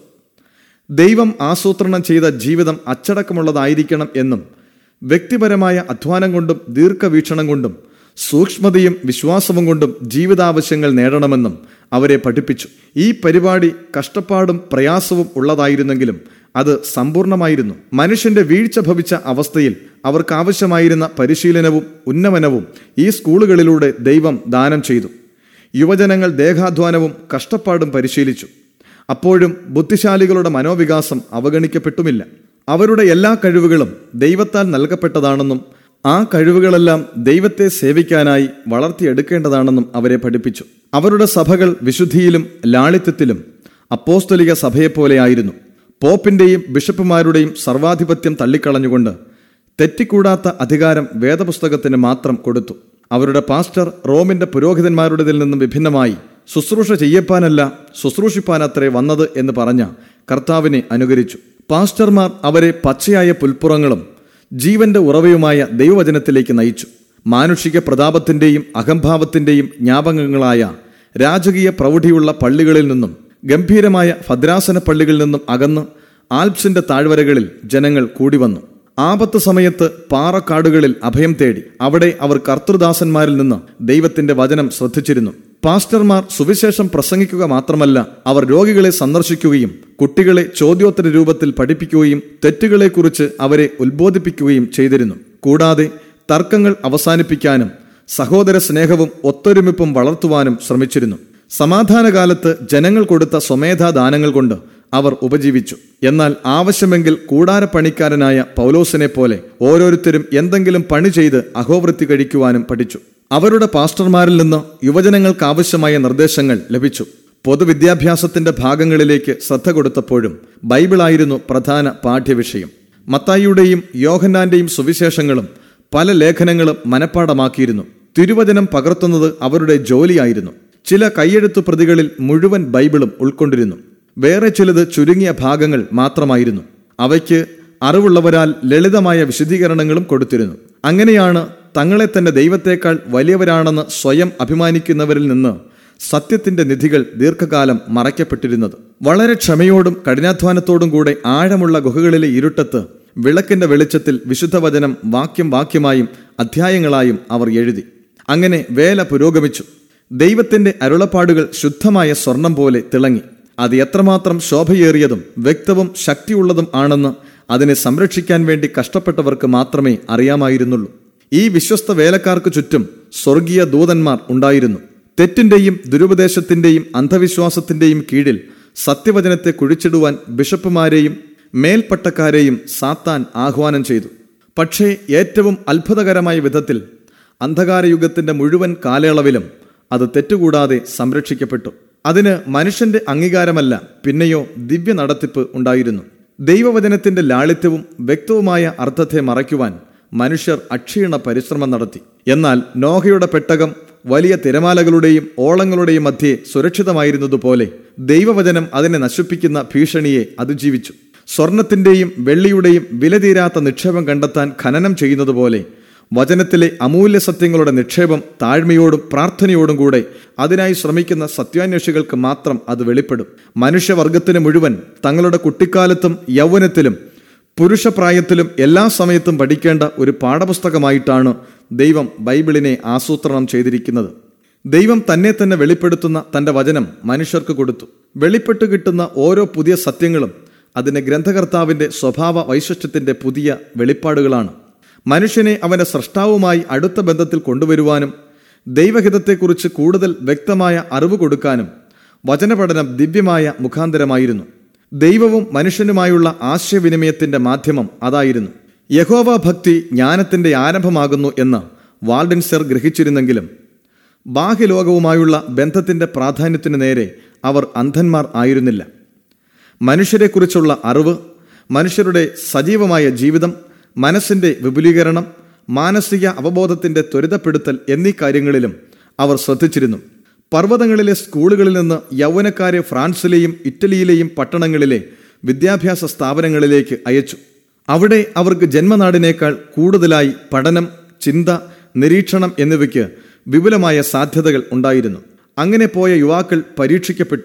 ദൈവം ആസൂത്രണം ചെയ്ത ജീവിതം അച്ചടക്കമുള്ളതായിരിക്കണം എന്നും വ്യക്തിപരമായ അധ്വാനം കൊണ്ടും ദീർഘവീക്ഷണം കൊണ്ടും സൂക്ഷ്മതയും വിശ്വാസവും കൊണ്ടും ജീവിതാവശ്യങ്ങൾ നേടണമെന്നും അവരെ പഠിപ്പിച്ചു ഈ പരിപാടി കഷ്ടപ്പാടും പ്രയാസവും ഉള്ളതായിരുന്നെങ്കിലും അത് സമ്പൂർണമായിരുന്നു മനുഷ്യന്റെ വീഴ്ച ഭവിച്ച അവസ്ഥയിൽ അവർക്കാവശ്യമായിരുന്ന പരിശീലനവും ഉന്നമനവും ഈ സ്കൂളുകളിലൂടെ ദൈവം ദാനം ചെയ്തു യുവജനങ്ങൾ ദേഹാധ്വാനവും കഷ്ടപ്പാടും പരിശീലിച്ചു അപ്പോഴും ബുദ്ധിശാലികളുടെ മനോവികാസം അവഗണിക്കപ്പെട്ടുമില്ല അവരുടെ എല്ലാ കഴിവുകളും ദൈവത്താൽ നൽകപ്പെട്ടതാണെന്നും ആ കഴിവുകളെല്ലാം ദൈവത്തെ സേവിക്കാനായി വളർത്തിയെടുക്കേണ്ടതാണെന്നും അവരെ പഠിപ്പിച്ചു അവരുടെ സഭകൾ വിശുദ്ധിയിലും ലാളിത്യത്തിലും അപ്പോസ്തലിക സഭയെപ്പോലെയായിരുന്നു പോപ്പിന്റെയും ബിഷപ്പുമാരുടെയും സർവാധിപത്യം തള്ളിക്കളഞ്ഞുകൊണ്ട് തെറ്റിക്കൂടാത്ത അധികാരം വേദപുസ്തകത്തിന് മാത്രം കൊടുത്തു അവരുടെ പാസ്റ്റർ റോമിന്റെ പുരോഹിതന്മാരുടേതിൽ നിന്നും വിഭിന്നമായി ശുശ്രൂഷ ചെയ്യപ്പാനല്ല ശുശ്രൂഷിപ്പാനത്രേ വന്നത് എന്ന് പറഞ്ഞ കർത്താവിനെ അനുകരിച്ചു പാസ്റ്റർമാർ അവരെ പച്ചയായ പുൽപ്പുറങ്ങളും ജീവന്റെ ഉറവയുമായ ദൈവവചനത്തിലേക്ക് നയിച്ചു മാനുഷിക പ്രതാപത്തിന്റെയും അഹംഭാവത്തിന്റെയും ജ്ഞാപകങ്ങളായ രാജകീയ പ്രൗഢിയുള്ള പള്ളികളിൽ നിന്നും ഗംഭീരമായ ഭദ്രാസന പള്ളികളിൽ നിന്നും അകന്ന് ആൽപ്സിന്റെ താഴ്വരകളിൽ ജനങ്ങൾ കൂടി വന്നു ആപത്ത് സമയത്ത് പാറക്കാടുകളിൽ അഭയം തേടി അവിടെ അവർ കർത്തൃദാസന്മാരിൽ നിന്ന് ദൈവത്തിന്റെ വചനം ശ്രദ്ധിച്ചിരുന്നു പാസ്റ്റർമാർ സുവിശേഷം പ്രസംഗിക്കുക മാത്രമല്ല അവർ രോഗികളെ സന്ദർശിക്കുകയും കുട്ടികളെ ചോദ്യോത്തര രൂപത്തിൽ പഠിപ്പിക്കുകയും തെറ്റുകളെക്കുറിച്ച് അവരെ ഉത്ബോധിപ്പിക്കുകയും ചെയ്തിരുന്നു കൂടാതെ തർക്കങ്ങൾ അവസാനിപ്പിക്കാനും സഹോദര സ്നേഹവും ഒത്തൊരുമിപ്പും വളർത്തുവാനും ശ്രമിച്ചിരുന്നു സമാധാനകാലത്ത് ജനങ്ങൾ കൊടുത്ത സ്വമേധാ ദാനങ്ങൾ കൊണ്ട് അവർ ഉപജീവിച്ചു എന്നാൽ ആവശ്യമെങ്കിൽ കൂടാരപ്പണിക്കാരനായ പൗലോസിനെ പോലെ ഓരോരുത്തരും എന്തെങ്കിലും പണി ചെയ്ത് അഹോവൃത്തി കഴിക്കുവാനും പഠിച്ചു അവരുടെ പാസ്റ്റർമാരിൽ നിന്ന് യുവജനങ്ങൾക്ക് ആവശ്യമായ നിർദ്ദേശങ്ങൾ ലഭിച്ചു പൊതുവിദ്യാഭ്യാസത്തിന്റെ ഭാഗങ്ങളിലേക്ക് ശ്രദ്ധ കൊടുത്തപ്പോഴും ബൈബിളായിരുന്നു പ്രധാന പാഠ്യവിഷയം മത്തായിയുടെയും യോഹന്നാന്റെയും സുവിശേഷങ്ങളും പല ലേഖനങ്ങളും മനഃപ്പാടമാക്കിയിരുന്നു തിരുവചനം പകർത്തുന്നത് അവരുടെ ജോലിയായിരുന്നു ചില കൈയെഴുത്തു പ്രതികളിൽ മുഴുവൻ ബൈബിളും ഉൾക്കൊണ്ടിരുന്നു വേറെ ചിലത് ചുരുങ്ങിയ ഭാഗങ്ങൾ മാത്രമായിരുന്നു അവയ്ക്ക് അറിവുള്ളവരാൽ ലളിതമായ വിശദീകരണങ്ങളും കൊടുത്തിരുന്നു അങ്ങനെയാണ് തങ്ങളെ തന്നെ ദൈവത്തേക്കാൾ വലിയവരാണെന്ന് സ്വയം അഭിമാനിക്കുന്നവരിൽ നിന്ന് സത്യത്തിന്റെ നിധികൾ ദീർഘകാലം മറയ്ക്കപ്പെട്ടിരുന്നത് വളരെ ക്ഷമയോടും കഠിനാധ്വാനത്തോടും കൂടെ ആഴമുള്ള ഗുഹകളിലെ ഇരുട്ടത്ത് വിളക്കിന്റെ വെളിച്ചത്തിൽ വിശുദ്ധവചനം വാക്യം വാക്യമായും അധ്യായങ്ങളായും അവർ എഴുതി അങ്ങനെ വേല പുരോഗമിച്ചു ദൈവത്തിന്റെ അരുളപ്പാടുകൾ ശുദ്ധമായ സ്വർണം പോലെ തിളങ്ങി അത് എത്രമാത്രം ശോഭയേറിയതും വ്യക്തവും ശക്തിയുള്ളതും ആണെന്ന് അതിനെ സംരക്ഷിക്കാൻ വേണ്ടി കഷ്ടപ്പെട്ടവർക്ക് മാത്രമേ അറിയാമായിരുന്നുള്ളൂ ഈ വിശ്വസ്ത വേലക്കാർക്ക് ചുറ്റും സ്വർഗീയ ദൂതന്മാർ ഉണ്ടായിരുന്നു തെറ്റിന്റെയും ദുരുപദേശത്തിന്റെയും അന്ധവിശ്വാസത്തിന്റെയും കീഴിൽ സത്യവചനത്തെ കുഴിച്ചിടുവാൻ ബിഷപ്പുമാരെയും മേൽപ്പട്ടക്കാരെയും സാത്താൻ ആഹ്വാനം ചെയ്തു പക്ഷേ ഏറ്റവും അത്ഭുതകരമായ വിധത്തിൽ അന്ധകാരയുഗത്തിന്റെ മുഴുവൻ കാലയളവിലും അത് തെറ്റുകൂടാതെ സംരക്ഷിക്കപ്പെട്ടു അതിന് മനുഷ്യന്റെ അംഗീകാരമല്ല പിന്നെയോ ദിവ്യ നടത്തിപ്പ് ഉണ്ടായിരുന്നു ദൈവവചനത്തിന്റെ ലാളിത്യവും വ്യക്തവുമായ അർത്ഥത്തെ മറയ്ക്കുവാൻ മനുഷ്യർ അക്ഷീണ പരിശ്രമം നടത്തി എന്നാൽ നോഹയുടെ പെട്ടകം വലിയ തിരമാലകളുടെയും ഓളങ്ങളുടെയും മധ്യേ സുരക്ഷിതമായിരുന്നതുപോലെ ദൈവവചനം അതിനെ നശിപ്പിക്കുന്ന ഭീഷണിയെ അതിജീവിച്ചു സ്വർണത്തിന്റെയും വെള്ളിയുടെയും വിലതീരാത്ത നിക്ഷേപം കണ്ടെത്താൻ ഖനനം ചെയ്യുന്നതുപോലെ വചനത്തിലെ അമൂല്യ സത്യങ്ങളുടെ നിക്ഷേപം താഴ്മയോടും പ്രാർത്ഥനയോടും കൂടെ അതിനായി ശ്രമിക്കുന്ന സത്യാന്വേഷികൾക്ക് മാത്രം അത് വെളിപ്പെടും മനുഷ്യവർഗത്തിന് മുഴുവൻ തങ്ങളുടെ കുട്ടിക്കാലത്തും യൗവനത്തിലും പുരുഷപ്രായത്തിലും എല്ലാ സമയത്തും പഠിക്കേണ്ട ഒരു പാഠപുസ്തകമായിട്ടാണ് ദൈവം ബൈബിളിനെ ആസൂത്രണം ചെയ്തിരിക്കുന്നത് ദൈവം തന്നെ തന്നെ വെളിപ്പെടുത്തുന്ന തന്റെ വചനം മനുഷ്യർക്ക് കൊടുത്തു വെളിപ്പെട്ട് കിട്ടുന്ന ഓരോ പുതിയ സത്യങ്ങളും അതിന്റെ ഗ്രന്ഥകർത്താവിന്റെ സ്വഭാവ വൈശിഷ്ട്യത്തിന്റെ പുതിയ വെളിപ്പാടുകളാണ് മനുഷ്യനെ അവന്റെ സൃഷ്ടാവുമായി അടുത്ത ബന്ധത്തിൽ കൊണ്ടുവരുവാനും ദൈവഹിതത്തെക്കുറിച്ച് കൂടുതൽ വ്യക്തമായ അറിവ് കൊടുക്കാനും വചനപഠനം ദിവ്യമായ മുഖാന്തരമായിരുന്നു ദൈവവും മനുഷ്യനുമായുള്ള ആശയവിനിമയത്തിന്റെ മാധ്യമം അതായിരുന്നു യഹോവ ഭക്തി ജ്ഞാനത്തിന്റെ ആരംഭമാകുന്നു എന്ന് വാൾഡിൻസർ ഗ്രഹിച്ചിരുന്നെങ്കിലും ബാഹ്യലോകവുമായുള്ള ബന്ധത്തിന്റെ പ്രാധാന്യത്തിനു നേരെ അവർ അന്ധന്മാർ ആയിരുന്നില്ല മനുഷ്യരെക്കുറിച്ചുള്ള അറിവ് മനുഷ്യരുടെ സജീവമായ ജീവിതം മനസ്സിന്റെ വിപുലീകരണം മാനസിക അവബോധത്തിന്റെ ത്വരിതപ്പെടുത്തൽ എന്നീ കാര്യങ്ങളിലും അവർ ശ്രദ്ധിച്ചിരുന്നു പർവ്വതങ്ങളിലെ സ്കൂളുകളിൽ നിന്ന് യൗവനക്കാരെ ഫ്രാൻസിലെയും ഇറ്റലിയിലെയും പട്ടണങ്ങളിലെ വിദ്യാഭ്യാസ സ്ഥാപനങ്ങളിലേക്ക് അയച്ചു അവിടെ അവർക്ക് ജന്മനാടിനേക്കാൾ കൂടുതലായി പഠനം ചിന്ത നിരീക്ഷണം എന്നിവയ്ക്ക് വിപുലമായ സാധ്യതകൾ ഉണ്ടായിരുന്നു അങ്ങനെ പോയ യുവാക്കൾ പരീക്ഷിക്കപ്പെട്ടു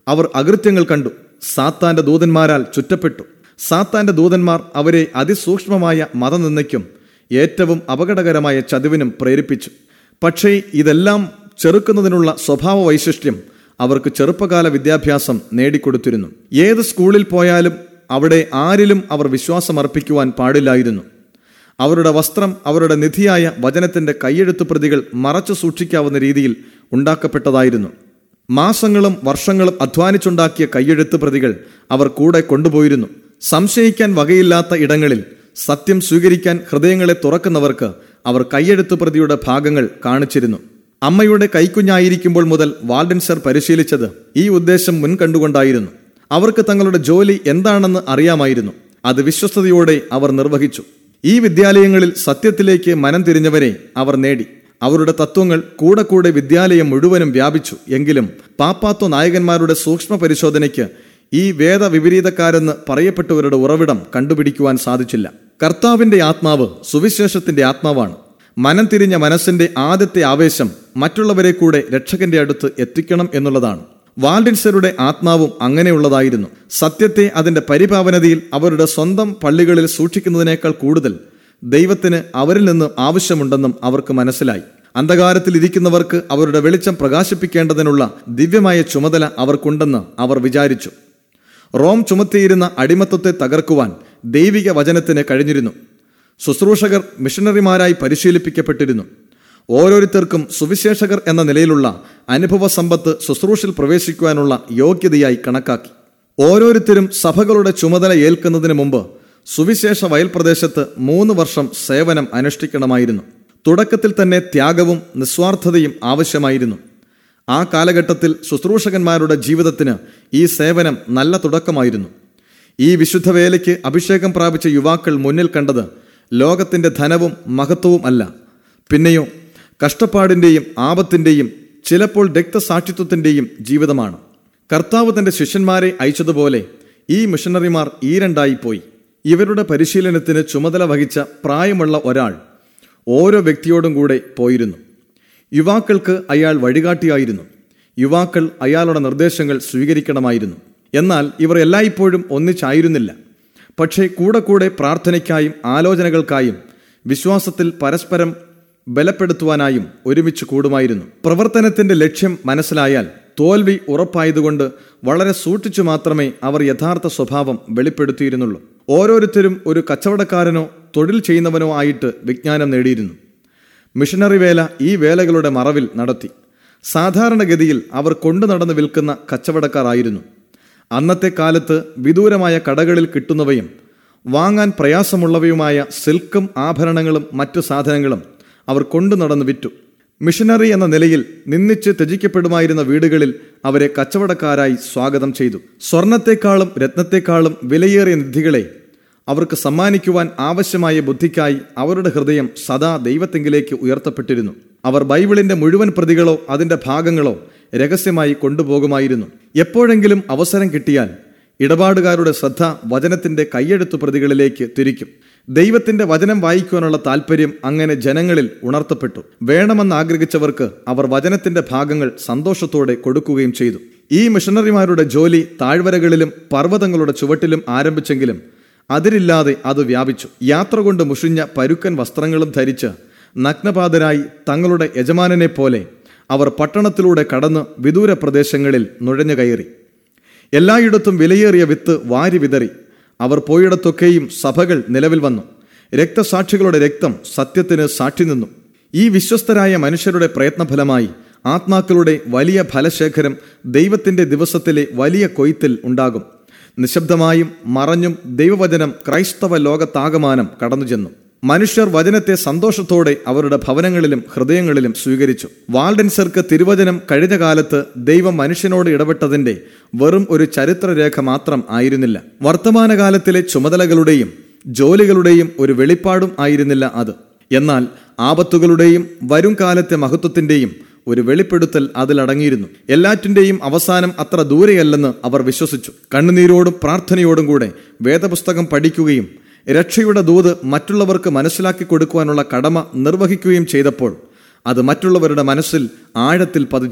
അവർ അകൃത്യങ്ങൾ കണ്ടു സാത്താന്റെ ദൂതന്മാരാൽ ചുറ്റപ്പെട്ടു സാത്താന്റെ ദൂതന്മാർ അവരെ അതിസൂക്ഷ്മമായ മതനിന്ദയ്ക്കും ഏറ്റവും അപകടകരമായ ചതിവിനും പ്രേരിപ്പിച്ചു പക്ഷേ ഇതെല്ലാം ചെറുക്കുന്നതിനുള്ള സ്വഭാവ വൈശിഷ്ട്യം അവർക്ക് ചെറുപ്പകാല വിദ്യാഭ്യാസം നേടിക്കൊടുത്തിരുന്നു ഏത് സ്കൂളിൽ പോയാലും അവിടെ ആരിലും അവർ വിശ്വാസമർപ്പിക്കുവാൻ പാടില്ലായിരുന്നു അവരുടെ വസ്ത്രം അവരുടെ നിധിയായ വചനത്തിന്റെ കൈയെഴുത്തു പ്രതികൾ മറച്ചു സൂക്ഷിക്കാവുന്ന രീതിയിൽ ഉണ്ടാക്കപ്പെട്ടതായിരുന്നു മാസങ്ങളും വർഷങ്ങളും അധ്വാനിച്ചുണ്ടാക്കിയ കൈയെഴുത്ത് പ്രതികൾ അവർ കൂടെ കൊണ്ടുപോയിരുന്നു സംശയിക്കാൻ വകയില്ലാത്ത ഇടങ്ങളിൽ സത്യം സ്വീകരിക്കാൻ ഹൃദയങ്ങളെ തുറക്കുന്നവർക്ക് അവർ കൈയെഴുത്ത് പ്രതിയുടെ ഭാഗങ്ങൾ കാണിച്ചിരുന്നു അമ്മയുടെ കൈക്കുഞ്ഞായിരിക്കുമ്പോൾ മുതൽ വാൾഡൻസർ പരിശീലിച്ചത് ഈ ഉദ്ദേശം മുൻകണ്ടുകൊണ്ടായിരുന്നു അവർക്ക് തങ്ങളുടെ ജോലി എന്താണെന്ന് അറിയാമായിരുന്നു അത് വിശ്വസ്തയോടെ അവർ നിർവഹിച്ചു ഈ വിദ്യാലയങ്ങളിൽ സത്യത്തിലേക്ക് മനം തിരിഞ്ഞവരെ അവർ നേടി അവരുടെ തത്വങ്ങൾ കൂടെ കൂടെ വിദ്യാലയം മുഴുവനും വ്യാപിച്ചു എങ്കിലും പാപ്പാത്വ നായകന്മാരുടെ സൂക്ഷ്മ പരിശോധനയ്ക്ക് ഈ വേദവിപരീതക്കാരെന്ന് പറയപ്പെട്ടവരുടെ ഉറവിടം കണ്ടുപിടിക്കുവാൻ സാധിച്ചില്ല കർത്താവിന്റെ ആത്മാവ് സുവിശേഷത്തിന്റെ ആത്മാവാണ് മനം തിരിഞ്ഞ മനസ്സിന്റെ ആദ്യത്തെ ആവേശം മറ്റുള്ളവരെ കൂടെ രക്ഷകന്റെ അടുത്ത് എത്തിക്കണം എന്നുള്ളതാണ് വാൾഡിൻസറുടെ ആത്മാവും അങ്ങനെയുള്ളതായിരുന്നു സത്യത്തെ അതിന്റെ പരിപാവനതയിൽ അവരുടെ സ്വന്തം പള്ളികളിൽ സൂക്ഷിക്കുന്നതിനേക്കാൾ കൂടുതൽ ദൈവത്തിന് അവരിൽ നിന്ന് ആവശ്യമുണ്ടെന്നും അവർക്ക് മനസ്സിലായി അന്ധകാരത്തിൽ ഇരിക്കുന്നവർക്ക് അവരുടെ വെളിച്ചം പ്രകാശിപ്പിക്കേണ്ടതിനുള്ള ദിവ്യമായ ചുമതല അവർക്കുണ്ടെന്ന് അവർ വിചാരിച്ചു റോം ചുമത്തിയിരുന്ന അടിമത്വത്തെ തകർക്കുവാൻ ദൈവിക വചനത്തിന് കഴിഞ്ഞിരുന്നു ശുശ്രൂഷകർ മിഷണറിമാരായി പരിശീലിപ്പിക്കപ്പെട്ടിരുന്നു ഓരോരുത്തർക്കും സുവിശേഷകർ എന്ന നിലയിലുള്ള അനുഭവ സമ്പത്ത് ശുശ്രൂഷയിൽ പ്രവേശിക്കുവാനുള്ള യോഗ്യതയായി കണക്കാക്കി ഓരോരുത്തരും സഭകളുടെ ചുമതല ഏൽക്കുന്നതിന് മുമ്പ് സുവിശേഷ വയൽപ്രദേശത്ത് മൂന്ന് വർഷം സേവനം അനുഷ്ഠിക്കണമായിരുന്നു തുടക്കത്തിൽ തന്നെ ത്യാഗവും നിസ്വാർത്ഥതയും ആവശ്യമായിരുന്നു ആ കാലഘട്ടത്തിൽ ശുശ്രൂഷകന്മാരുടെ ജീവിതത്തിന് ഈ സേവനം നല്ല തുടക്കമായിരുന്നു ഈ വിശുദ്ധ വേലയ്ക്ക് അഭിഷേകം പ്രാപിച്ച യുവാക്കൾ മുന്നിൽ കണ്ടത് ലോകത്തിന്റെ ധനവും മഹത്വവും അല്ല പിന്നെയോ കഷ്ടപ്പാടിന്റെയും ആപത്തിന്റെയും ചിലപ്പോൾ രക്തസാക്ഷിത്വത്തിന്റെയും ജീവിതമാണ് കർത്താവ് തന്റെ ശിഷ്യന്മാരെ അയച്ചതുപോലെ ഈ മിഷണറിമാർ ഈരണ്ടായിപ്പോയി ഇവരുടെ പരിശീലനത്തിന് ചുമതല വഹിച്ച പ്രായമുള്ള ഒരാൾ ഓരോ വ്യക്തിയോടും കൂടെ പോയിരുന്നു യുവാക്കൾക്ക് അയാൾ വഴികാട്ടിയായിരുന്നു യുവാക്കൾ അയാളുടെ നിർദ്ദേശങ്ങൾ സ്വീകരിക്കണമായിരുന്നു എന്നാൽ ഇവർ എല്ലായ്പ്പോഴും ഒന്നിച്ചായിരുന്നില്ല പക്ഷേ കൂടെ കൂടെ പ്രാർത്ഥനയ്ക്കായും ആലോചനകൾക്കായും വിശ്വാസത്തിൽ പരസ്പരം ബലപ്പെടുത്തുവാനായും ഒരുമിച്ച് കൂടുമായിരുന്നു പ്രവർത്തനത്തിന്റെ ലക്ഷ്യം മനസ്സിലായാൽ തോൽവി ഉറപ്പായതുകൊണ്ട് വളരെ സൂക്ഷിച്ചു മാത്രമേ അവർ യഥാർത്ഥ സ്വഭാവം വെളിപ്പെടുത്തിയിരുന്നുള്ളൂ ഓരോരുത്തരും ഒരു കച്ചവടക്കാരനോ തൊഴിൽ ചെയ്യുന്നവനോ ആയിട്ട് വിജ്ഞാനം നേടിയിരുന്നു മിഷനറി വേല ഈ വേലകളുടെ മറവിൽ നടത്തി സാധാരണഗതിയിൽ അവർ കൊണ്ടു നടന്ന് വിൽക്കുന്ന കച്ചവടക്കാർ ആയിരുന്നു അന്നത്തെ കാലത്ത് വിദൂരമായ കടകളിൽ കിട്ടുന്നവയും വാങ്ങാൻ പ്രയാസമുള്ളവയുമായ സിൽക്കും ആഭരണങ്ങളും മറ്റു സാധനങ്ങളും അവർ കൊണ്ടു നടന്ന് വിറ്റു മിഷനറി എന്ന നിലയിൽ നിന്നിച്ച് ത്യജിക്കപ്പെടുമായിരുന്ന വീടുകളിൽ അവരെ കച്ചവടക്കാരായി സ്വാഗതം ചെയ്തു സ്വർണത്തെക്കാളും രത്നത്തെക്കാളും വിലയേറിയ നിധികളെ അവർക്ക് സമ്മാനിക്കുവാൻ ആവശ്യമായ ബുദ്ധിക്കായി അവരുടെ ഹൃദയം സദാ ദൈവത്തെങ്കിലേക്ക് ഉയർത്തപ്പെട്ടിരുന്നു അവർ ബൈബിളിന്റെ മുഴുവൻ പ്രതികളോ അതിന്റെ ഭാഗങ്ങളോ രഹസ്യമായി കൊണ്ടുപോകുമായിരുന്നു എപ്പോഴെങ്കിലും അവസരം കിട്ടിയാൽ ഇടപാടുകാരുടെ ശ്രദ്ധ വചനത്തിന്റെ കൈയെഴുത്തു പ്രതികളിലേക്ക് തിരിക്കും ദൈവത്തിന്റെ വചനം വായിക്കുവാനുള്ള താല്പര്യം അങ്ങനെ ജനങ്ങളിൽ ഉണർത്തപ്പെട്ടു വേണമെന്ന് ആഗ്രഹിച്ചവർക്ക് അവർ വചനത്തിന്റെ ഭാഗങ്ങൾ സന്തോഷത്തോടെ കൊടുക്കുകയും ചെയ്തു ഈ മിഷണറിമാരുടെ ജോലി താഴ്വരകളിലും പർവ്വതങ്ങളുടെ ചുവട്ടിലും ആരംഭിച്ചെങ്കിലും അതിരില്ലാതെ അത് വ്യാപിച്ചു യാത്ര കൊണ്ട് മുഷിഞ്ഞ പരുക്കൻ വസ്ത്രങ്ങളും ധരിച്ച് നഗ്നപാതരായി തങ്ങളുടെ യജമാനനെ പോലെ അവർ പട്ടണത്തിലൂടെ കടന്ന് വിദൂര പ്രദേശങ്ങളിൽ നുഴഞ്ഞു കയറി എല്ലായിടത്തും വിലയേറിയ വിത്ത് വാരി വിതറി അവർ പോയിടത്തൊക്കെയും സഭകൾ നിലവിൽ വന്നു രക്തസാക്ഷികളുടെ രക്തം സത്യത്തിന് സാക്ഷി നിന്നു ഈ വിശ്വസ്തരായ മനുഷ്യരുടെ പ്രയത്നഫലമായി ആത്മാക്കളുടെ വലിയ ഫലശേഖരം ദൈവത്തിന്റെ ദിവസത്തിലെ വലിയ കൊയ്ത്തിൽ ഉണ്ടാകും നിശബ്ദമായും മറഞ്ഞും ദൈവവചനം ക്രൈസ്തവ ലോകത്താകമാനം കടന്നു ചെന്നു മനുഷ്യർ വചനത്തെ സന്തോഷത്തോടെ അവരുടെ ഭവനങ്ങളിലും ഹൃദയങ്ങളിലും സ്വീകരിച്ചു വാൾഡൻസർക്ക് തിരുവചനം കഴിഞ്ഞ കാലത്ത് ദൈവം മനുഷ്യനോട് ഇടപെട്ടതിന്റെ വെറും ഒരു ചരിത്രരേഖ മാത്രം ആയിരുന്നില്ല വർത്തമാനകാലത്തിലെ ചുമതലകളുടെയും ജോലികളുടെയും ഒരു വെളിപ്പാടും ആയിരുന്നില്ല അത് എന്നാൽ ആപത്തുകളുടെയും വരും കാലത്തെ മഹത്വത്തിന്റെയും ഒരു വെളിപ്പെടുത്തൽ അതിലടങ്ങിയിരുന്നു എല്ലാറ്റിന്റെയും അവസാനം അത്ര ദൂരെയല്ലെന്ന് അവർ വിശ്വസിച്ചു കണ്ണുനീരോടും പ്രാർത്ഥനയോടും കൂടെ വേദപുസ്തകം പഠിക്കുകയും രക്ഷയുടെ ദൂത് മറ്റുള്ളവർക്ക് മനസ്സിലാക്കി കൊടുക്കുവാനുള്ള കടമ നിർവഹിക്കുകയും ചെയ്തപ്പോൾ അത് മറ്റുള്ളവരുടെ മനസ്സിൽ ആഴത്തിൽ പതിഞ്ഞു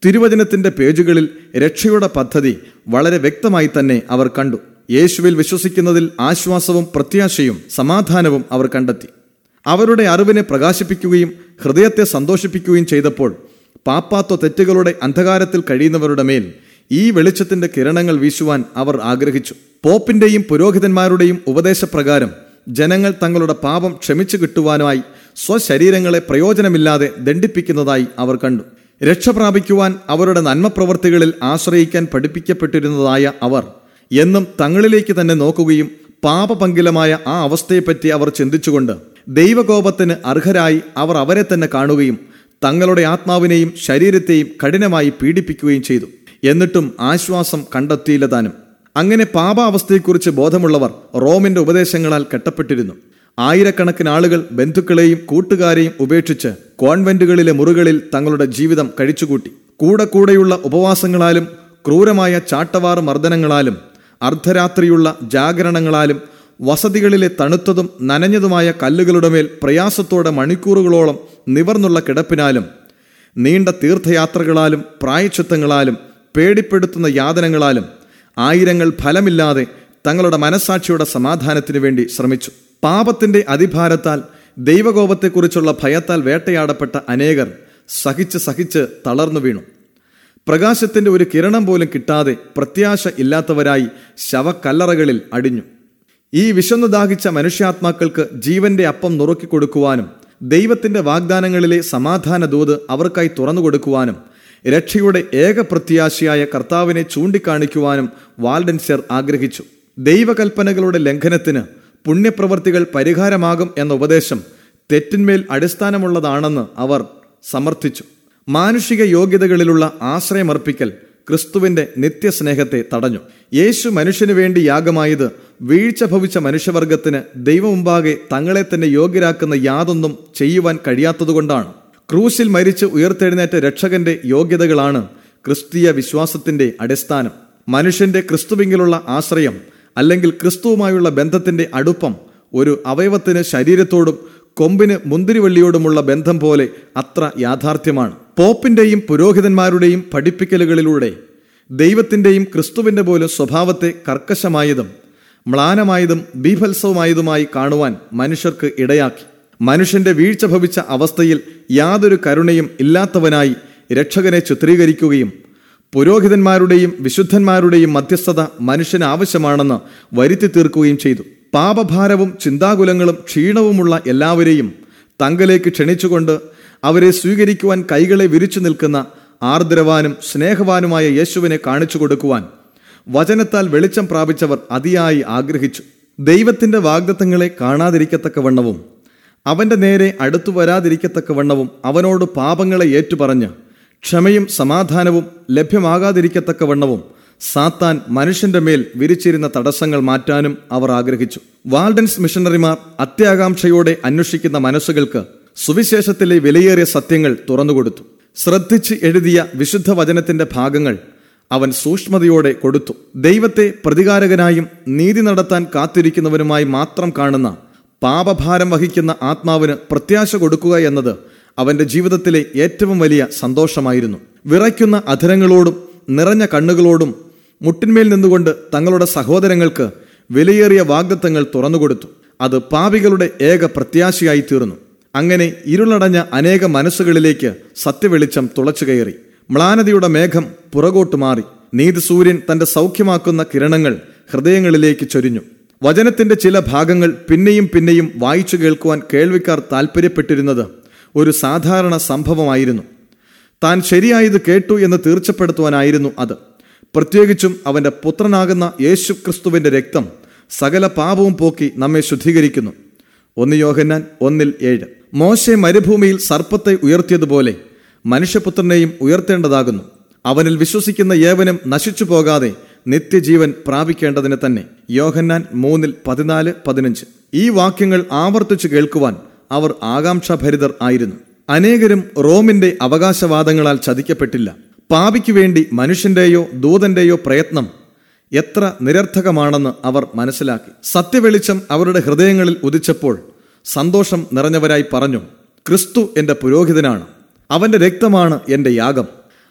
തിരുവചനത്തിന്റെ പേജുകളിൽ രക്ഷയുടെ പദ്ധതി വളരെ വ്യക്തമായി തന്നെ അവർ കണ്ടു യേശുവിൽ വിശ്വസിക്കുന്നതിൽ ആശ്വാസവും പ്രത്യാശയും സമാധാനവും അവർ കണ്ടെത്തി അവരുടെ അറിവിനെ പ്രകാശിപ്പിക്കുകയും ഹൃദയത്തെ സന്തോഷിപ്പിക്കുകയും ചെയ്തപ്പോൾ പാപ്പാത്വ തെറ്റുകളുടെ അന്ധകാരത്തിൽ കഴിയുന്നവരുടെ മേൽ ഈ വെളിച്ചത്തിന്റെ കിരണങ്ങൾ വീശുവാൻ അവർ ആഗ്രഹിച്ചു പോപ്പിന്റെയും പുരോഹിതന്മാരുടെയും ഉപദേശപ്രകാരം ജനങ്ങൾ തങ്ങളുടെ പാപം ക്ഷമിച്ചു കിട്ടുവാനായി സ്വശരീരങ്ങളെ പ്രയോജനമില്ലാതെ ദണ്ഡിപ്പിക്കുന്നതായി അവർ കണ്ടു രക്ഷ പ്രാപിക്കുവാൻ അവരുടെ നന്മപ്രവർത്തികളിൽ ആശ്രയിക്കാൻ പഠിപ്പിക്കപ്പെട്ടിരുന്നതായ അവർ എന്നും തങ്ങളിലേക്ക് തന്നെ നോക്കുകയും പാപപങ്കിലമായ ആ അവസ്ഥയെപ്പറ്റി അവർ ചിന്തിച്ചുകൊണ്ട് ദൈവകോപത്തിന് അർഹരായി അവർ അവരെ തന്നെ കാണുകയും തങ്ങളുടെ ആത്മാവിനെയും ശരീരത്തെയും കഠിനമായി പീഡിപ്പിക്കുകയും ചെയ്തു എന്നിട്ടും ആശ്വാസം കണ്ടെത്തിയില്ല താനും അങ്ങനെ പാപാവസ്ഥയെക്കുറിച്ച് ബോധമുള്ളവർ റോമിന്റെ ഉപദേശങ്ങളാൽ കെട്ടപ്പെട്ടിരുന്നു ആയിരക്കണക്കിന് ആളുകൾ ബന്ധുക്കളെയും കൂട്ടുകാരെയും ഉപേക്ഷിച്ച് കോൺവെന്റുകളിലെ മുറികളിൽ തങ്ങളുടെ ജീവിതം കഴിച്ചുകൂട്ടി കൂടെ കൂടെയുള്ള ഉപവാസങ്ങളാലും ക്രൂരമായ ചാട്ടവാറ് മർദ്ദനങ്ങളാലും അർദ്ധരാത്രിയുള്ള ജാഗരണങ്ങളാലും വസതികളിലെ തണുത്തതും നനഞ്ഞതുമായ കല്ലുകളുടെ മേൽ പ്രയാസത്തോടെ മണിക്കൂറുകളോളം നിവർന്നുള്ള കിടപ്പിനാലും നീണ്ട തീർത്ഥയാത്രകളാലും പ്രായച്ചിത്തങ്ങളാലും പേടിപ്പെടുത്തുന്ന യാതനങ്ങളാലും ആയിരങ്ങൾ ഫലമില്ലാതെ തങ്ങളുടെ മനസാക്ഷിയുടെ സമാധാനത്തിനു വേണ്ടി ശ്രമിച്ചു പാപത്തിന്റെ അതിഭാരത്താൽ ദൈവകോപത്തെക്കുറിച്ചുള്ള ഭയത്താൽ വേട്ടയാടപ്പെട്ട അനേകർ സഹിച്ച് സഹിച്ച് തളർന്നു വീണു പ്രകാശത്തിന്റെ ഒരു കിരണം പോലും കിട്ടാതെ പ്രത്യാശ ഇല്ലാത്തവരായി ശവക്കല്ലറകളിൽ അടിഞ്ഞു ഈ വിശന്നു ദാഹിച്ച മനുഷ്യാത്മാക്കൾക്ക് ജീവന്റെ അപ്പം നുറുക്കി കൊടുക്കുവാനും ദൈവത്തിന്റെ വാഗ്ദാനങ്ങളിലെ സമാധാന ദൂത് അവർക്കായി തുറന്നു കൊടുക്കുവാനും രക്ഷയുടെ ഏക പ്രത്യാശയായ കർത്താവിനെ ചൂണ്ടിക്കാണിക്കുവാനും വാൽഡൻസർ ആഗ്രഹിച്ചു ദൈവകൽപ്പനകളുടെ ലംഘനത്തിന് പുണ്യപ്രവർത്തികൾ പരിഹാരമാകും എന്ന ഉപദേശം തെറ്റിന്മേൽ അടിസ്ഥാനമുള്ളതാണെന്ന് അവർ സമർത്ഥിച്ചു മാനുഷിക യോഗ്യതകളിലുള്ള ആശ്രയമർപ്പിക്കൽ ക്രിസ്തുവിന്റെ നിത്യസ്നേഹത്തെ തടഞ്ഞു യേശു മനുഷ്യനു വേണ്ടി യാഗമായത് വീഴ്ച ഭവിച്ച മനുഷ്യവർഗത്തിന് ദൈവമുമ്പാകെ തങ്ങളെ തന്നെ യോഗ്യരാക്കുന്ന യാതൊന്നും ചെയ്യുവാൻ കഴിയാത്തതുകൊണ്ടാണ് ക്രൂശിൽ മരിച്ച് ഉയർത്തെഴുന്നേറ്റ രക്ഷകന്റെ യോഗ്യതകളാണ് ക്രിസ്തീയ വിശ്വാസത്തിന്റെ അടിസ്ഥാനം മനുഷ്യന്റെ ക്രിസ്തുവിങ്കിലുള്ള ആശ്രയം അല്ലെങ്കിൽ ക്രിസ്തുവുമായുള്ള ബന്ധത്തിന്റെ അടുപ്പം ഒരു അവയവത്തിന് ശരീരത്തോടും കൊമ്പിന് മുന്തിരിവള്ളിയോടുമുള്ള ബന്ധം പോലെ അത്ര യാഥാർത്ഥ്യമാണ് പോപ്പിന്റെയും പുരോഹിതന്മാരുടെയും പഠിപ്പിക്കലുകളിലൂടെ ദൈവത്തിന്റെയും ക്രിസ്തുവിന്റെ പോലും സ്വഭാവത്തെ കർക്കശമായതും മ്ലാനമായതും ബീഭത്സവുമായതുമായി കാണുവാൻ മനുഷ്യർക്ക് ഇടയാക്കി മനുഷ്യന്റെ വീഴ്ച ഭവിച്ച അവസ്ഥയിൽ യാതൊരു കരുണയും ഇല്ലാത്തവനായി രക്ഷകനെ ചിത്രീകരിക്കുകയും പുരോഹിതന്മാരുടെയും വിശുദ്ധന്മാരുടെയും മധ്യസ്ഥത മനുഷ്യന് ആവശ്യമാണെന്ന് വരുത്തി തീർക്കുകയും ചെയ്തു പാപഭാരവും ചിന്താകുലങ്ങളും ക്ഷീണവുമുള്ള എല്ലാവരെയും തങ്കലേക്ക് ക്ഷണിച്ചുകൊണ്ട് അവരെ സ്വീകരിക്കുവാൻ കൈകളെ വിരിച്ചു നിൽക്കുന്ന ആർദ്രവാനും സ്നേഹവാനുമായ യേശുവിനെ കാണിച്ചു കൊടുക്കുവാൻ വചനത്താൽ വെളിച്ചം പ്രാപിച്ചവർ അതിയായി ആഗ്രഹിച്ചു ദൈവത്തിന്റെ വാഗ്ദത്തങ്ങളെ കാണാതിരിക്കത്തക്കവണ്ണവും അവന്റെ നേരെ അടുത്തു വരാതിരിക്കത്തക്കവണ്ണവും അവനോട് പാപങ്ങളെ ഏറ്റുപറഞ്ഞ് ക്ഷമയും സമാധാനവും ലഭ്യമാകാതിരിക്കത്തക്കവണ്ണവും സാത്താൻ മനുഷ്യന്റെ മേൽ വിരിച്ചിരുന്ന തടസ്സങ്ങൾ മാറ്റാനും അവർ ആഗ്രഹിച്ചു വാൾഡൻസ് മിഷണറിമാർ അത്യാകാംക്ഷയോടെ അന്വേഷിക്കുന്ന മനസ്സുകൾക്ക് സുവിശേഷത്തിലെ വിലയേറിയ സത്യങ്ങൾ തുറന്നുകൊടുത്തു ശ്രദ്ധിച്ച് എഴുതിയ വിശുദ്ധ വചനത്തിന്റെ ഭാഗങ്ങൾ അവൻ സൂക്ഷ്മതയോടെ കൊടുത്തു ദൈവത്തെ പ്രതികാരകനായും നീതി നടത്താൻ കാത്തിരിക്കുന്നവനുമായി മാത്രം കാണുന്ന പാപഭാരം വഹിക്കുന്ന ആത്മാവിന് പ്രത്യാശ കൊടുക്കുക എന്നത് അവന്റെ ജീവിതത്തിലെ ഏറ്റവും വലിയ സന്തോഷമായിരുന്നു വിറയ്ക്കുന്ന അധരങ്ങളോടും നിറഞ്ഞ കണ്ണുകളോടും മുട്ടിന്മേൽ നിന്നുകൊണ്ട് തങ്ങളുടെ സഹോദരങ്ങൾക്ക് വിലയേറിയ വാഗ്ദത്തങ്ങൾ തുറന്നുകൊടുത്തു അത് പാപികളുടെ ഏക പ്രത്യാശയായി തീർന്നു അങ്ങനെ ഇരുളടഞ്ഞ അനേക മനസ്സുകളിലേക്ക് സത്യവെളിച്ചം തുളച്ചു കയറി മ്ലാനതയുടെ മേഘം പുറകോട്ട് മാറി നീതി സൂര്യൻ തന്റെ സൗഖ്യമാക്കുന്ന കിരണങ്ങൾ ഹൃദയങ്ങളിലേക്ക് ചൊരിഞ്ഞു വചനത്തിന്റെ ചില ഭാഗങ്ങൾ പിന്നെയും പിന്നെയും വായിച്ചു കേൾക്കുവാൻ കേൾവിക്കാർ താൽപ്പര്യപ്പെട്ടിരുന്നത് ഒരു സാധാരണ സംഭവമായിരുന്നു താൻ ശരിയായത് കേട്ടു എന്ന് തീർച്ചപ്പെടുത്തുവാനായിരുന്നു അത് പ്രത്യേകിച്ചും അവന്റെ പുത്രനാകുന്ന യേശു ക്രിസ്തുവിന്റെ രക്തം സകല പാപവും പോക്കി നമ്മെ ശുദ്ധീകരിക്കുന്നു ഒന്ന് യോഹന്നാൻ ഒന്നിൽ ഏഴ് മോശെ മരുഭൂമിയിൽ സർപ്പത്തെ ഉയർത്തിയതുപോലെ മനുഷ്യപുത്രനെയും ഉയർത്തേണ്ടതാകുന്നു അവനിൽ വിശ്വസിക്കുന്ന ഏവനും നശിച്ചു പോകാതെ നിത്യജീവൻ പ്രാപിക്കേണ്ടതിന് തന്നെ യോഹന്നാൻ മൂന്നിൽ പതിനാല് പതിനഞ്ച് ഈ വാക്യങ്ങൾ ആവർത്തിച്ചു കേൾക്കുവാൻ അവർ ആകാംക്ഷാഭരിതർ ആയിരുന്നു അനേകരും റോമിന്റെ അവകാശവാദങ്ങളാൽ ചതിക്കപ്പെട്ടില്ല പാപിക്കു വേണ്ടി മനുഷ്യന്റെയോ ദൂതന്റെയോ പ്രയത്നം എത്ര നിരർത്ഥകമാണെന്ന് അവർ മനസ്സിലാക്കി സത്യവെളിച്ചം അവരുടെ ഹൃദയങ്ങളിൽ ഉദിച്ചപ്പോൾ സന്തോഷം നിറഞ്ഞവരായി പറഞ്ഞു ക്രിസ്തു എന്റെ പുരോഹിതനാണ് അവന്റെ രക്തമാണ് എന്റെ യാഗം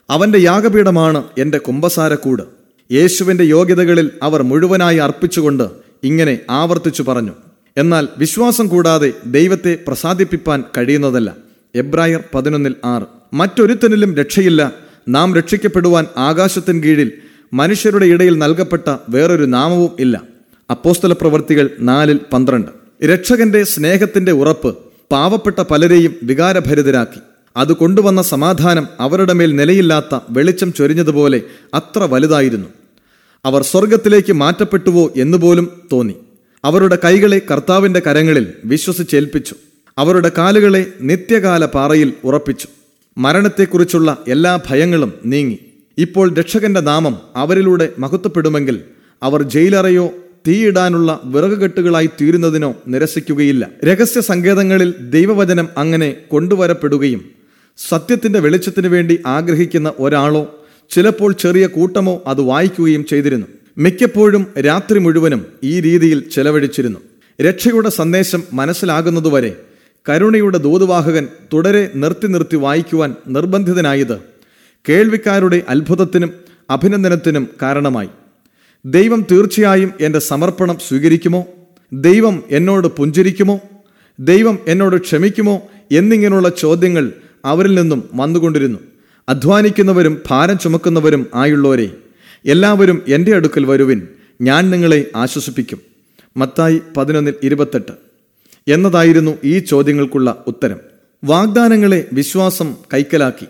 അവന്റെ യാഗപീഠമാണ് എന്റെ കുമ്പസാരക്കൂട് യേശുവിന്റെ യോഗ്യതകളിൽ അവർ മുഴുവനായി അർപ്പിച്ചുകൊണ്ട് ഇങ്ങനെ ആവർത്തിച്ചു പറഞ്ഞു എന്നാൽ വിശ്വാസം കൂടാതെ ദൈവത്തെ പ്രസാദിപ്പിപ്പാൻ കഴിയുന്നതല്ല എബ്രായർ പതിനൊന്നിൽ ആറ് മറ്റൊരുത്തനിലും രക്ഷയില്ല നാം രക്ഷിക്കപ്പെടുവാൻ ആകാശത്തിൻ കീഴിൽ മനുഷ്യരുടെ ഇടയിൽ നൽകപ്പെട്ട വേറൊരു നാമവും ഇല്ല അപ്പോസ്തല പ്രവർത്തികൾ നാലിൽ പന്ത്രണ്ട് രക്ഷകന്റെ സ്നേഹത്തിന്റെ ഉറപ്പ് പാവപ്പെട്ട പലരെയും വികാരഭരിതരാക്കി അത് കൊണ്ടുവന്ന സമാധാനം അവരുടെ മേൽ നിലയില്ലാത്ത വെളിച്ചം ചൊരിഞ്ഞതുപോലെ അത്ര വലുതായിരുന്നു അവർ സ്വർഗത്തിലേക്ക് മാറ്റപ്പെട്ടുവോ എന്നുപോലും തോന്നി അവരുടെ കൈകളെ കർത്താവിന്റെ കരങ്ങളിൽ വിശ്വസിച്ചേൽപ്പിച്ചു അവരുടെ കാലുകളെ നിത്യകാല പാറയിൽ ഉറപ്പിച്ചു മരണത്തെക്കുറിച്ചുള്ള എല്ലാ ഭയങ്ങളും നീങ്ങി ഇപ്പോൾ രക്ഷകന്റെ നാമം അവരിലൂടെ മഹത്വപ്പെടുമെങ്കിൽ അവർ ജയിലറയോ തീയിടാനുള്ള വിറകുകെട്ടുകളായി തീരുന്നതിനോ നിരസിക്കുകയില്ല രഹസ്യ സങ്കേതങ്ങളിൽ ദൈവവചനം അങ്ങനെ കൊണ്ടുവരപ്പെടുകയും സത്യത്തിന്റെ വെളിച്ചത്തിനു വേണ്ടി ആഗ്രഹിക്കുന്ന ഒരാളോ ചിലപ്പോൾ ചെറിയ കൂട്ടമോ അത് വായിക്കുകയും ചെയ്തിരുന്നു മിക്കപ്പോഴും രാത്രി മുഴുവനും ഈ രീതിയിൽ ചെലവഴിച്ചിരുന്നു രക്ഷയുടെ സന്ദേശം മനസ്സിലാകുന്നതുവരെ കരുണയുടെ ദൂതുവാഹകൻ തുടരെ നിർത്തി നിർത്തി വായിക്കുവാൻ നിർബന്ധിതനായത് കേൾവിക്കാരുടെ അത്ഭുതത്തിനും അഭിനന്ദനത്തിനും കാരണമായി ദൈവം തീർച്ചയായും എൻ്റെ സമർപ്പണം സ്വീകരിക്കുമോ ദൈവം എന്നോട് പുഞ്ചിരിക്കുമോ ദൈവം എന്നോട് ക്ഷമിക്കുമോ എന്നിങ്ങനെയുള്ള ചോദ്യങ്ങൾ അവരിൽ നിന്നും വന്നുകൊണ്ടിരുന്നു അധ്വാനിക്കുന്നവരും ഭാരം ചുമക്കുന്നവരും ആയുള്ളവരെ എല്ലാവരും എൻ്റെ അടുക്കൽ വരുവിൻ ഞാൻ നിങ്ങളെ ആശ്വസിപ്പിക്കും മത്തായി പതിനൊന്നിൽ ഇരുപത്തെട്ട് എന്നതായിരുന്നു ഈ ചോദ്യങ്ങൾക്കുള്ള ഉത്തരം വാഗ്ദാനങ്ങളെ വിശ്വാസം കൈക്കലാക്കി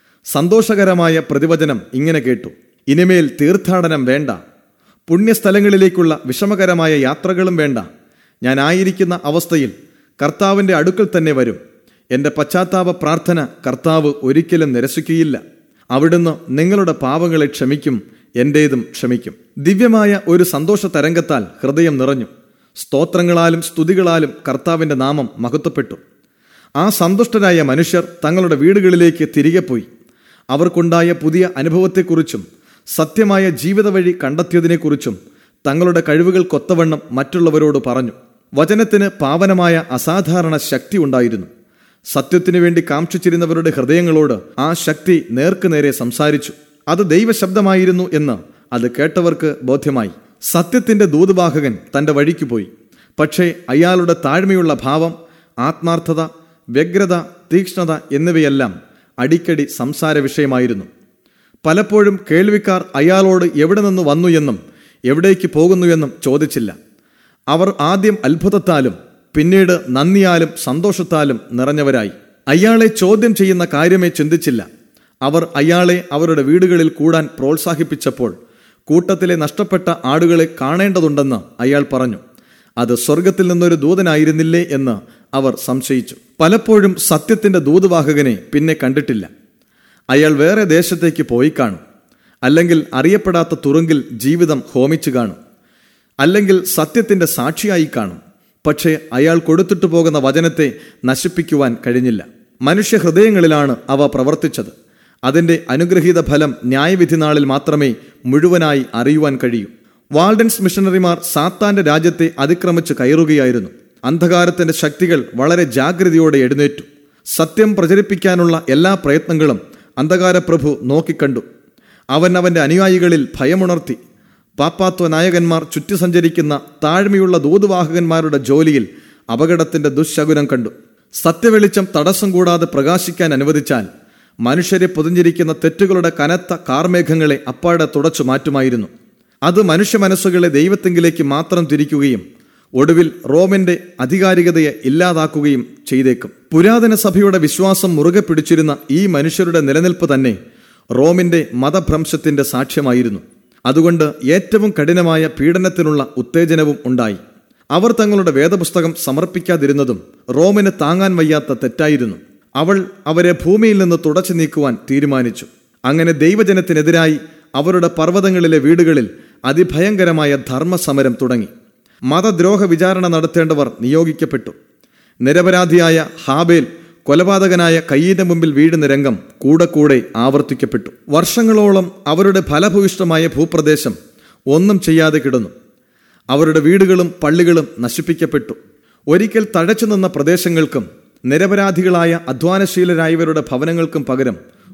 സന്തോഷകരമായ പ്രതിവചനം ഇങ്ങനെ കേട്ടു ഇനിമേൽ തീർത്ഥാടനം വേണ്ട പുണ്യസ്ഥലങ്ങളിലേക്കുള്ള വിഷമകരമായ യാത്രകളും വേണ്ട ഞാൻ ആയിരിക്കുന്ന അവസ്ഥയിൽ കർത്താവിൻ്റെ അടുക്കൽ തന്നെ വരും എൻ്റെ പശ്ചാത്താപ പ്രാർത്ഥന കർത്താവ് ഒരിക്കലും നിരസിക്കുകയില്ല അവിടുന്ന് നിങ്ങളുടെ പാപങ്ങളെ ക്ഷമിക്കും എൻ്റേതും ക്ഷമിക്കും ദിവ്യമായ ഒരു സന്തോഷ തരംഗത്താൽ ഹൃദയം നിറഞ്ഞു സ്തോത്രങ്ങളാലും സ്തുതികളാലും കർത്താവിൻ്റെ നാമം മഹത്വപ്പെട്ടു ആ സന്തുഷ്ടരായ മനുഷ്യർ തങ്ങളുടെ വീടുകളിലേക്ക് തിരികെ പോയി അവർക്കുണ്ടായ പുതിയ അനുഭവത്തെക്കുറിച്ചും സത്യമായ ജീവിത വഴി കണ്ടെത്തിയതിനെക്കുറിച്ചും തങ്ങളുടെ കഴിവുകൾക്കൊത്തവണ്ണം മറ്റുള്ളവരോട് പറഞ്ഞു വചനത്തിന് പാവനമായ അസാധാരണ ശക്തി ഉണ്ടായിരുന്നു സത്യത്തിനു വേണ്ടി കാക്ഷിച്ചിരുന്നവരുടെ ഹൃദയങ്ങളോട് ആ ശക്തി നേർക്കുനേരെ സംസാരിച്ചു അത് ദൈവശബ്ദമായിരുന്നു എന്ന് അത് കേട്ടവർക്ക് ബോധ്യമായി സത്യത്തിന്റെ ദൂതുവാഹകൻ തന്റെ വഴിക്ക് പോയി പക്ഷേ അയാളുടെ താഴ്മയുള്ള ഭാവം ആത്മാർത്ഥത വ്യഗ്രത തീക്ഷ്ണത എന്നിവയെല്ലാം അടിക്കടി സംസാര വിഷയമായിരുന്നു പലപ്പോഴും കേൾവിക്കാർ അയാളോട് എവിടെ നിന്ന് വന്നു എന്നും എവിടേക്ക് പോകുന്നു എന്നും ചോദിച്ചില്ല അവർ ആദ്യം അത്ഭുതത്താലും പിന്നീട് നന്ദിയാലും സന്തോഷത്താലും നിറഞ്ഞവരായി അയാളെ ചോദ്യം ചെയ്യുന്ന കാര്യമേ ചിന്തിച്ചില്ല അവർ അയാളെ അവരുടെ വീടുകളിൽ കൂടാൻ പ്രോത്സാഹിപ്പിച്ചപ്പോൾ കൂട്ടത്തിലെ നഷ്ടപ്പെട്ട ആടുകളെ കാണേണ്ടതുണ്ടെന്ന് അയാൾ പറഞ്ഞു അത് സ്വർഗത്തിൽ നിന്നൊരു ദൂതനായിരുന്നില്ലേ എന്ന് അവർ സംശയിച്ചു പലപ്പോഴും സത്യത്തിന്റെ ദൂതുവാഹകനെ പിന്നെ കണ്ടിട്ടില്ല അയാൾ വേറെ ദേശത്തേക്ക് പോയി കാണും അല്ലെങ്കിൽ അറിയപ്പെടാത്ത തുറുങ്കിൽ ജീവിതം ഹോമിച്ചു കാണും അല്ലെങ്കിൽ സത്യത്തിന്റെ സാക്ഷിയായി കാണും പക്ഷേ അയാൾ കൊടുത്തിട്ടു പോകുന്ന വചനത്തെ നശിപ്പിക്കുവാൻ കഴിഞ്ഞില്ല മനുഷ്യ ഹൃദയങ്ങളിലാണ് അവ പ്രവർത്തിച്ചത് അതിന്റെ അനുഗ്രഹീത ഫലം ന്യായവിധി നാളിൽ മാത്രമേ മുഴുവനായി അറിയുവാൻ കഴിയൂ വാൾഡൻസ് മിഷണറിമാർ സാത്താന്റെ രാജ്യത്തെ അതിക്രമിച്ച് കയറുകയായിരുന്നു അന്ധകാരത്തിന്റെ ശക്തികൾ വളരെ ജാഗ്രതയോടെ എഴുന്നേറ്റു സത്യം പ്രചരിപ്പിക്കാനുള്ള എല്ലാ പ്രയത്നങ്ങളും അന്ധകാരപ്രഭു നോക്കിക്കണ്ടു അവൻ അവന്റെ അനുയായികളിൽ ഭയമുണർത്തി പാപ്പാത്വ നായകന്മാർ ചുറ്റി സഞ്ചരിക്കുന്ന താഴ്മയുള്ള ദൂതുവാഹകന്മാരുടെ ജോലിയിൽ അപകടത്തിന്റെ ദുശകുനം കണ്ടു സത്യവെളിച്ചം തടസ്സം കൂടാതെ പ്രകാശിക്കാൻ അനുവദിച്ചാൽ മനുഷ്യരെ പൊതിഞ്ഞിരിക്കുന്ന തെറ്റുകളുടെ കനത്ത കാർമേഘങ്ങളെ അപ്പാടെ തുടച്ചു മാറ്റുമായിരുന്നു അത് മനുഷ്യ മനസ്സുകളെ ദൈവത്തെങ്കിലേക്ക് മാത്രം തിരിക്കുകയും ഒടുവിൽ റോമിന്റെ അധികാരികതയെ ഇല്ലാതാക്കുകയും ചെയ്തേക്കും പുരാതന സഭയുടെ വിശ്വാസം മുറുകെ പിടിച്ചിരുന്ന ഈ മനുഷ്യരുടെ നിലനിൽപ്പ് തന്നെ റോമിന്റെ മതഭ്രംശത്തിന്റെ സാക്ഷ്യമായിരുന്നു അതുകൊണ്ട് ഏറ്റവും കഠിനമായ പീഡനത്തിനുള്ള ഉത്തേജനവും ഉണ്ടായി അവർ തങ്ങളുടെ വേദപുസ്തകം സമർപ്പിക്കാതിരുന്നതും റോമിന് താങ്ങാൻ വയ്യാത്ത തെറ്റായിരുന്നു അവൾ അവരെ ഭൂമിയിൽ നിന്ന് തുടച്ചു നീക്കുവാൻ തീരുമാനിച്ചു അങ്ങനെ ദൈവജനത്തിനെതിരായി അവരുടെ പർവ്വതങ്ങളിലെ വീടുകളിൽ അതിഭയങ്കരമായ ധർമ്മസമരം തുടങ്ങി മതദ്രോഹ വിചാരണ നടത്തേണ്ടവർ നിയോഗിക്കപ്പെട്ടു നിരപരാധിയായ ഹാബേൽ കൊലപാതകനായ കയ്യിന്റെ മുമ്പിൽ വീഴുന്ന രംഗം കൂടെ കൂടെ ആവർത്തിക്കപ്പെട്ടു വർഷങ്ങളോളം അവരുടെ ഫലഭൂയിഷ്ടമായ ഭൂപ്രദേശം ഒന്നും ചെയ്യാതെ കിടന്നു അവരുടെ വീടുകളും പള്ളികളും നശിപ്പിക്കപ്പെട്ടു ഒരിക്കൽ തഴച്ചു നിന്ന പ്രദേശങ്ങൾക്കും നിരപരാധികളായ അധ്വാനശീലരായവരുടെ ഭവനങ്ങൾക്കും പകരം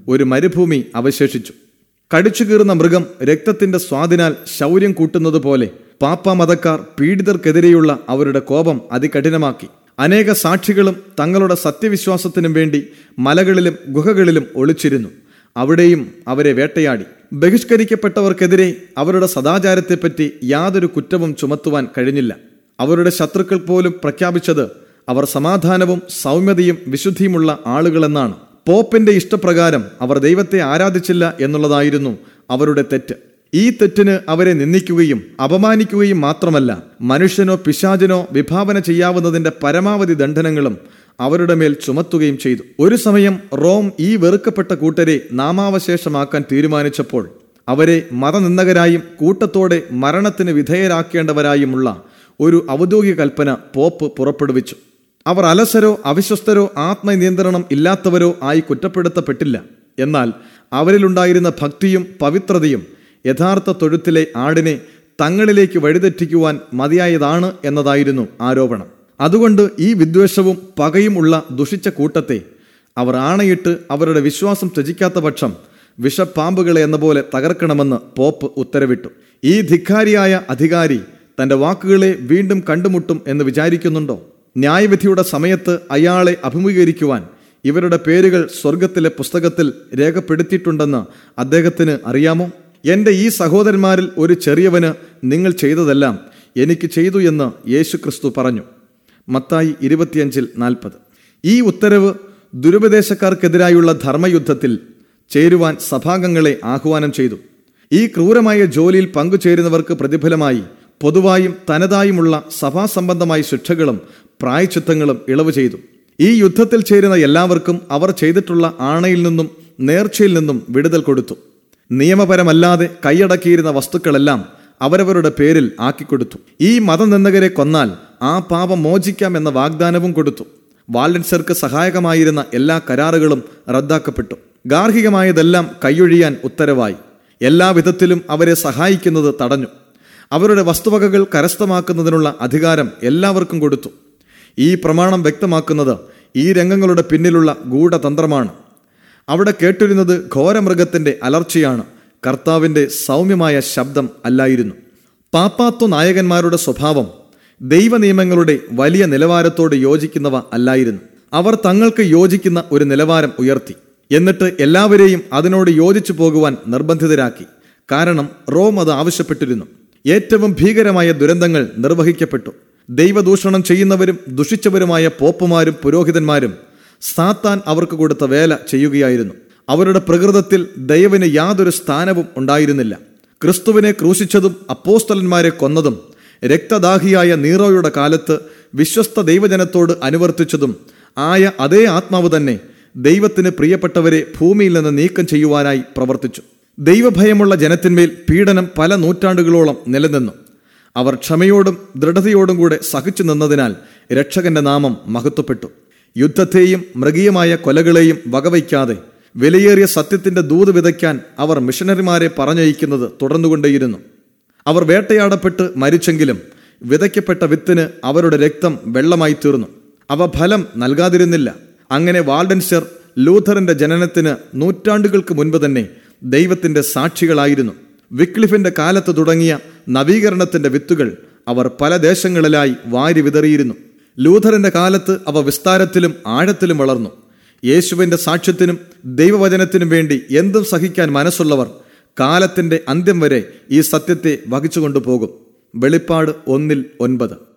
ഒരു മരുഭൂമി അവശേഷിച്ചു കടിച്ചുകീറുന്ന മൃഗം രക്തത്തിന്റെ സ്വാദിനാൽ ശൗര്യം കൂട്ടുന്നത് പോലെ പാപ്പ മതക്കാർ പീഡിതർക്കെതിരെയുള്ള അവരുടെ കോപം അതികഠിനമാക്കി അനേക സാക്ഷികളും തങ്ങളുടെ സത്യവിശ്വാസത്തിനും വേണ്ടി മലകളിലും ഗുഹകളിലും ഒളിച്ചിരുന്നു അവിടെയും അവരെ വേട്ടയാടി ബഹിഷ്കരിക്കപ്പെട്ടവർക്കെതിരെ അവരുടെ സദാചാരത്തെപ്പറ്റി യാതൊരു കുറ്റവും ചുമത്തുവാൻ കഴിഞ്ഞില്ല അവരുടെ ശത്രുക്കൾ പോലും പ്രഖ്യാപിച്ചത് അവർ സമാധാനവും സൗമ്യതയും വിശുദ്ധിയുമുള്ള ആളുകളെന്നാണ് പോപ്പിന്റെ ഇഷ്ടപ്രകാരം അവർ ദൈവത്തെ ആരാധിച്ചില്ല എന്നുള്ളതായിരുന്നു അവരുടെ തെറ്റ് ഈ തെറ്റിന് അവരെ നിന്ദിക്കുകയും അപമാനിക്കുകയും മാത്രമല്ല മനുഷ്യനോ പിശാചിനോ വിഭാവന ചെയ്യാവുന്നതിന്റെ പരമാവധി ദണ്ഡനങ്ങളും അവരുടെ മേൽ ചുമത്തുകയും ചെയ്തു ഒരു സമയം റോം ഈ വെറുക്കപ്പെട്ട കൂട്ടരെ നാമാവശേഷമാക്കാൻ തീരുമാനിച്ചപ്പോൾ അവരെ മതനിന്ദകരായും കൂട്ടത്തോടെ മരണത്തിന് വിധേയരാക്കേണ്ടവരായുമുള്ള ഒരു ഔദ്യോഗിക കൽപ്പന പോപ്പ് പുറപ്പെടുവിച്ചു അവർ അലസരോ അവിശ്വസ്തരോ ആത്മനിയന്ത്രണം ഇല്ലാത്തവരോ ആയി കുറ്റപ്പെടുത്തപ്പെട്ടില്ല എന്നാൽ അവരിലുണ്ടായിരുന്ന ഭക്തിയും പവിത്രതയും യഥാർത്ഥ തൊഴുത്തിലെ ആടിനെ തങ്ങളിലേക്ക് വഴിതെറ്റിക്കുവാൻ മതിയായതാണ് എന്നതായിരുന്നു ആരോപണം അതുകൊണ്ട് ഈ വിദ്വേഷവും പകയും ഉള്ള ദുഷിച്ച കൂട്ടത്തെ അവർ ആണയിട്ട് അവരുടെ വിശ്വാസം ത്യജിക്കാത്ത പക്ഷം വിഷപ്പാമ്പുകളെ എന്ന പോലെ തകർക്കണമെന്ന് പോപ്പ് ഉത്തരവിട്ടു ഈ ധിക്കാരിയായ അധികാരി തന്റെ വാക്കുകളെ വീണ്ടും കണ്ടുമുട്ടും എന്ന് വിചാരിക്കുന്നുണ്ടോ ന്യായവിധിയുടെ സമയത്ത് അയാളെ അഭിമുഖീകരിക്കുവാൻ ഇവരുടെ പേരുകൾ സ്വർഗത്തിലെ പുസ്തകത്തിൽ രേഖപ്പെടുത്തിയിട്ടുണ്ടെന്ന് അദ്ദേഹത്തിന് അറിയാമോ എന്റെ ഈ സഹോദരന്മാരിൽ ഒരു ചെറിയവന് നിങ്ങൾ ചെയ്തതെല്ലാം എനിക്ക് ചെയ്തു എന്ന് യേശു ക്രിസ്തു പറഞ്ഞു മത്തായി ഇരുപത്തിയഞ്ചിൽ നാൽപ്പത് ഈ ഉത്തരവ് ദുരുപദേശക്കാർക്കെതിരായുള്ള ധർമ്മയുദ്ധത്തിൽ ചേരുവാൻ സഭാംഗങ്ങളെ ആഹ്വാനം ചെയ്തു ഈ ക്രൂരമായ ജോലിയിൽ പങ്കുചേരുന്നവർക്ക് പ്രതിഫലമായി പൊതുവായും തനതായുമുള്ള സഭാസംബന്ധമായ ശിക്ഷകളും പ്രായച്ചിത്തങ്ങളും ഇളവ് ചെയ്തു ഈ യുദ്ധത്തിൽ ചേരുന്ന എല്ലാവർക്കും അവർ ചെയ്തിട്ടുള്ള ആണയിൽ നിന്നും നേർച്ചയിൽ നിന്നും വിടുതൽ കൊടുത്തു നിയമപരമല്ലാതെ കൈയടക്കിയിരുന്ന വസ്തുക്കളെല്ലാം അവരവരുടെ പേരിൽ ആക്കിക്കൊടുത്തു ഈ മതനിന്ദകരെ കൊന്നാൽ ആ പാപം മോചിക്കാം എന്ന വാഗ്ദാനവും കൊടുത്തു വാലൻസർക്ക് സഹായകമായിരുന്ന എല്ലാ കരാറുകളും റദ്ദാക്കപ്പെട്ടു ഗാർഹികമായതെല്ലാം കൈയൊഴിയാൻ ഉത്തരവായി എല്ലാ വിധത്തിലും അവരെ സഹായിക്കുന്നത് തടഞ്ഞു അവരുടെ വസ്തുവകകൾ കരസ്ഥമാക്കുന്നതിനുള്ള അധികാരം എല്ലാവർക്കും കൊടുത്തു ഈ പ്രമാണം വ്യക്തമാക്കുന്നത് ഈ രംഗങ്ങളുടെ പിന്നിലുള്ള ഗൂഢതന്ത്രമാണ് അവിടെ കേട്ടിരുന്നത് ഘോരമൃഗത്തിന്റെ അലർച്ചയാണ് കർത്താവിന്റെ സൗമ്യമായ ശബ്ദം അല്ലായിരുന്നു പാപ്പാത്വ നായകന്മാരുടെ സ്വഭാവം ദൈവനിയമങ്ങളുടെ വലിയ നിലവാരത്തോട് യോജിക്കുന്നവ അല്ലായിരുന്നു അവർ തങ്ങൾക്ക് യോജിക്കുന്ന ഒരു നിലവാരം ഉയർത്തി എന്നിട്ട് എല്ലാവരെയും അതിനോട് യോജിച്ചു പോകുവാൻ നിർബന്ധിതരാക്കി കാരണം റോം അത് ആവശ്യപ്പെട്ടിരുന്നു ഏറ്റവും ഭീകരമായ ദുരന്തങ്ങൾ നിർവഹിക്കപ്പെട്ടു ദൈവദൂഷണം ചെയ്യുന്നവരും ദുഷിച്ചവരുമായ പോപ്പുമാരും പുരോഹിതന്മാരും സാത്താൻ അവർക്ക് കൊടുത്ത വേല ചെയ്യുകയായിരുന്നു അവരുടെ പ്രകൃതത്തിൽ ദൈവന് യാതൊരു സ്ഥാനവും ഉണ്ടായിരുന്നില്ല ക്രിസ്തുവിനെ ക്രൂശിച്ചതും അപ്പോസ്തലന്മാരെ കൊന്നതും രക്തദാഹിയായ നീറോയുടെ കാലത്ത് വിശ്വസ്ത ദൈവജനത്തോട് അനുവർത്തിച്ചതും ആയ അതേ ആത്മാവ് തന്നെ ദൈവത്തിന് പ്രിയപ്പെട്ടവരെ ഭൂമിയിൽ നിന്ന് നീക്കം ചെയ്യുവാനായി പ്രവർത്തിച്ചു ദൈവഭയമുള്ള ജനത്തിന്മേൽ പീഡനം പല നൂറ്റാണ്ടുകളോളം നിലനിന്നു അവർ ക്ഷമയോടും ദൃഢതയോടും കൂടെ സഹിച്ചു നിന്നതിനാൽ രക്ഷകന്റെ നാമം മഹത്വപ്പെട്ടു യുദ്ധത്തെയും മൃഗീയമായ കൊലകളെയും വകവയ്ക്കാതെ വിലയേറിയ സത്യത്തിന്റെ ദൂത് വിതയ്ക്കാൻ അവർ മിഷനറിമാരെ പറഞ്ഞയക്കുന്നത് തുടർന്നുകൊണ്ടേയിരുന്നു അവർ വേട്ടയാടപ്പെട്ട് മരിച്ചെങ്കിലും വിതയ്ക്കപ്പെട്ട വിത്തിന് അവരുടെ രക്തം വെള്ളമായി തീർന്നു അവ ഫലം നൽകാതിരുന്നില്ല അങ്ങനെ വാൾഡൻസർ ലൂഥറിന്റെ ജനനത്തിന് നൂറ്റാണ്ടുകൾക്ക് മുൻപ് തന്നെ ദൈവത്തിന്റെ സാക്ഷികളായിരുന്നു വിക്ലിഫിന്റെ കാലത്ത് തുടങ്ങിയ നവീകരണത്തിന്റെ വിത്തുകൾ അവർ പല ദേശങ്ങളിലായി വാരി വിതറിയിരുന്നു ലൂഥറിന്റെ കാലത്ത് അവ വിസ്താരത്തിലും ആഴത്തിലും വളർന്നു യേശുവിന്റെ സാക്ഷ്യത്തിനും ദൈവവചനത്തിനും വേണ്ടി എന്തും സഹിക്കാൻ മനസ്സുള്ളവർ കാലത്തിന്റെ അന്ത്യം വരെ ഈ സത്യത്തെ വഹിച്ചുകൊണ്ടുപോകും വെളിപ്പാട് ഒന്നിൽ ഒൻപത്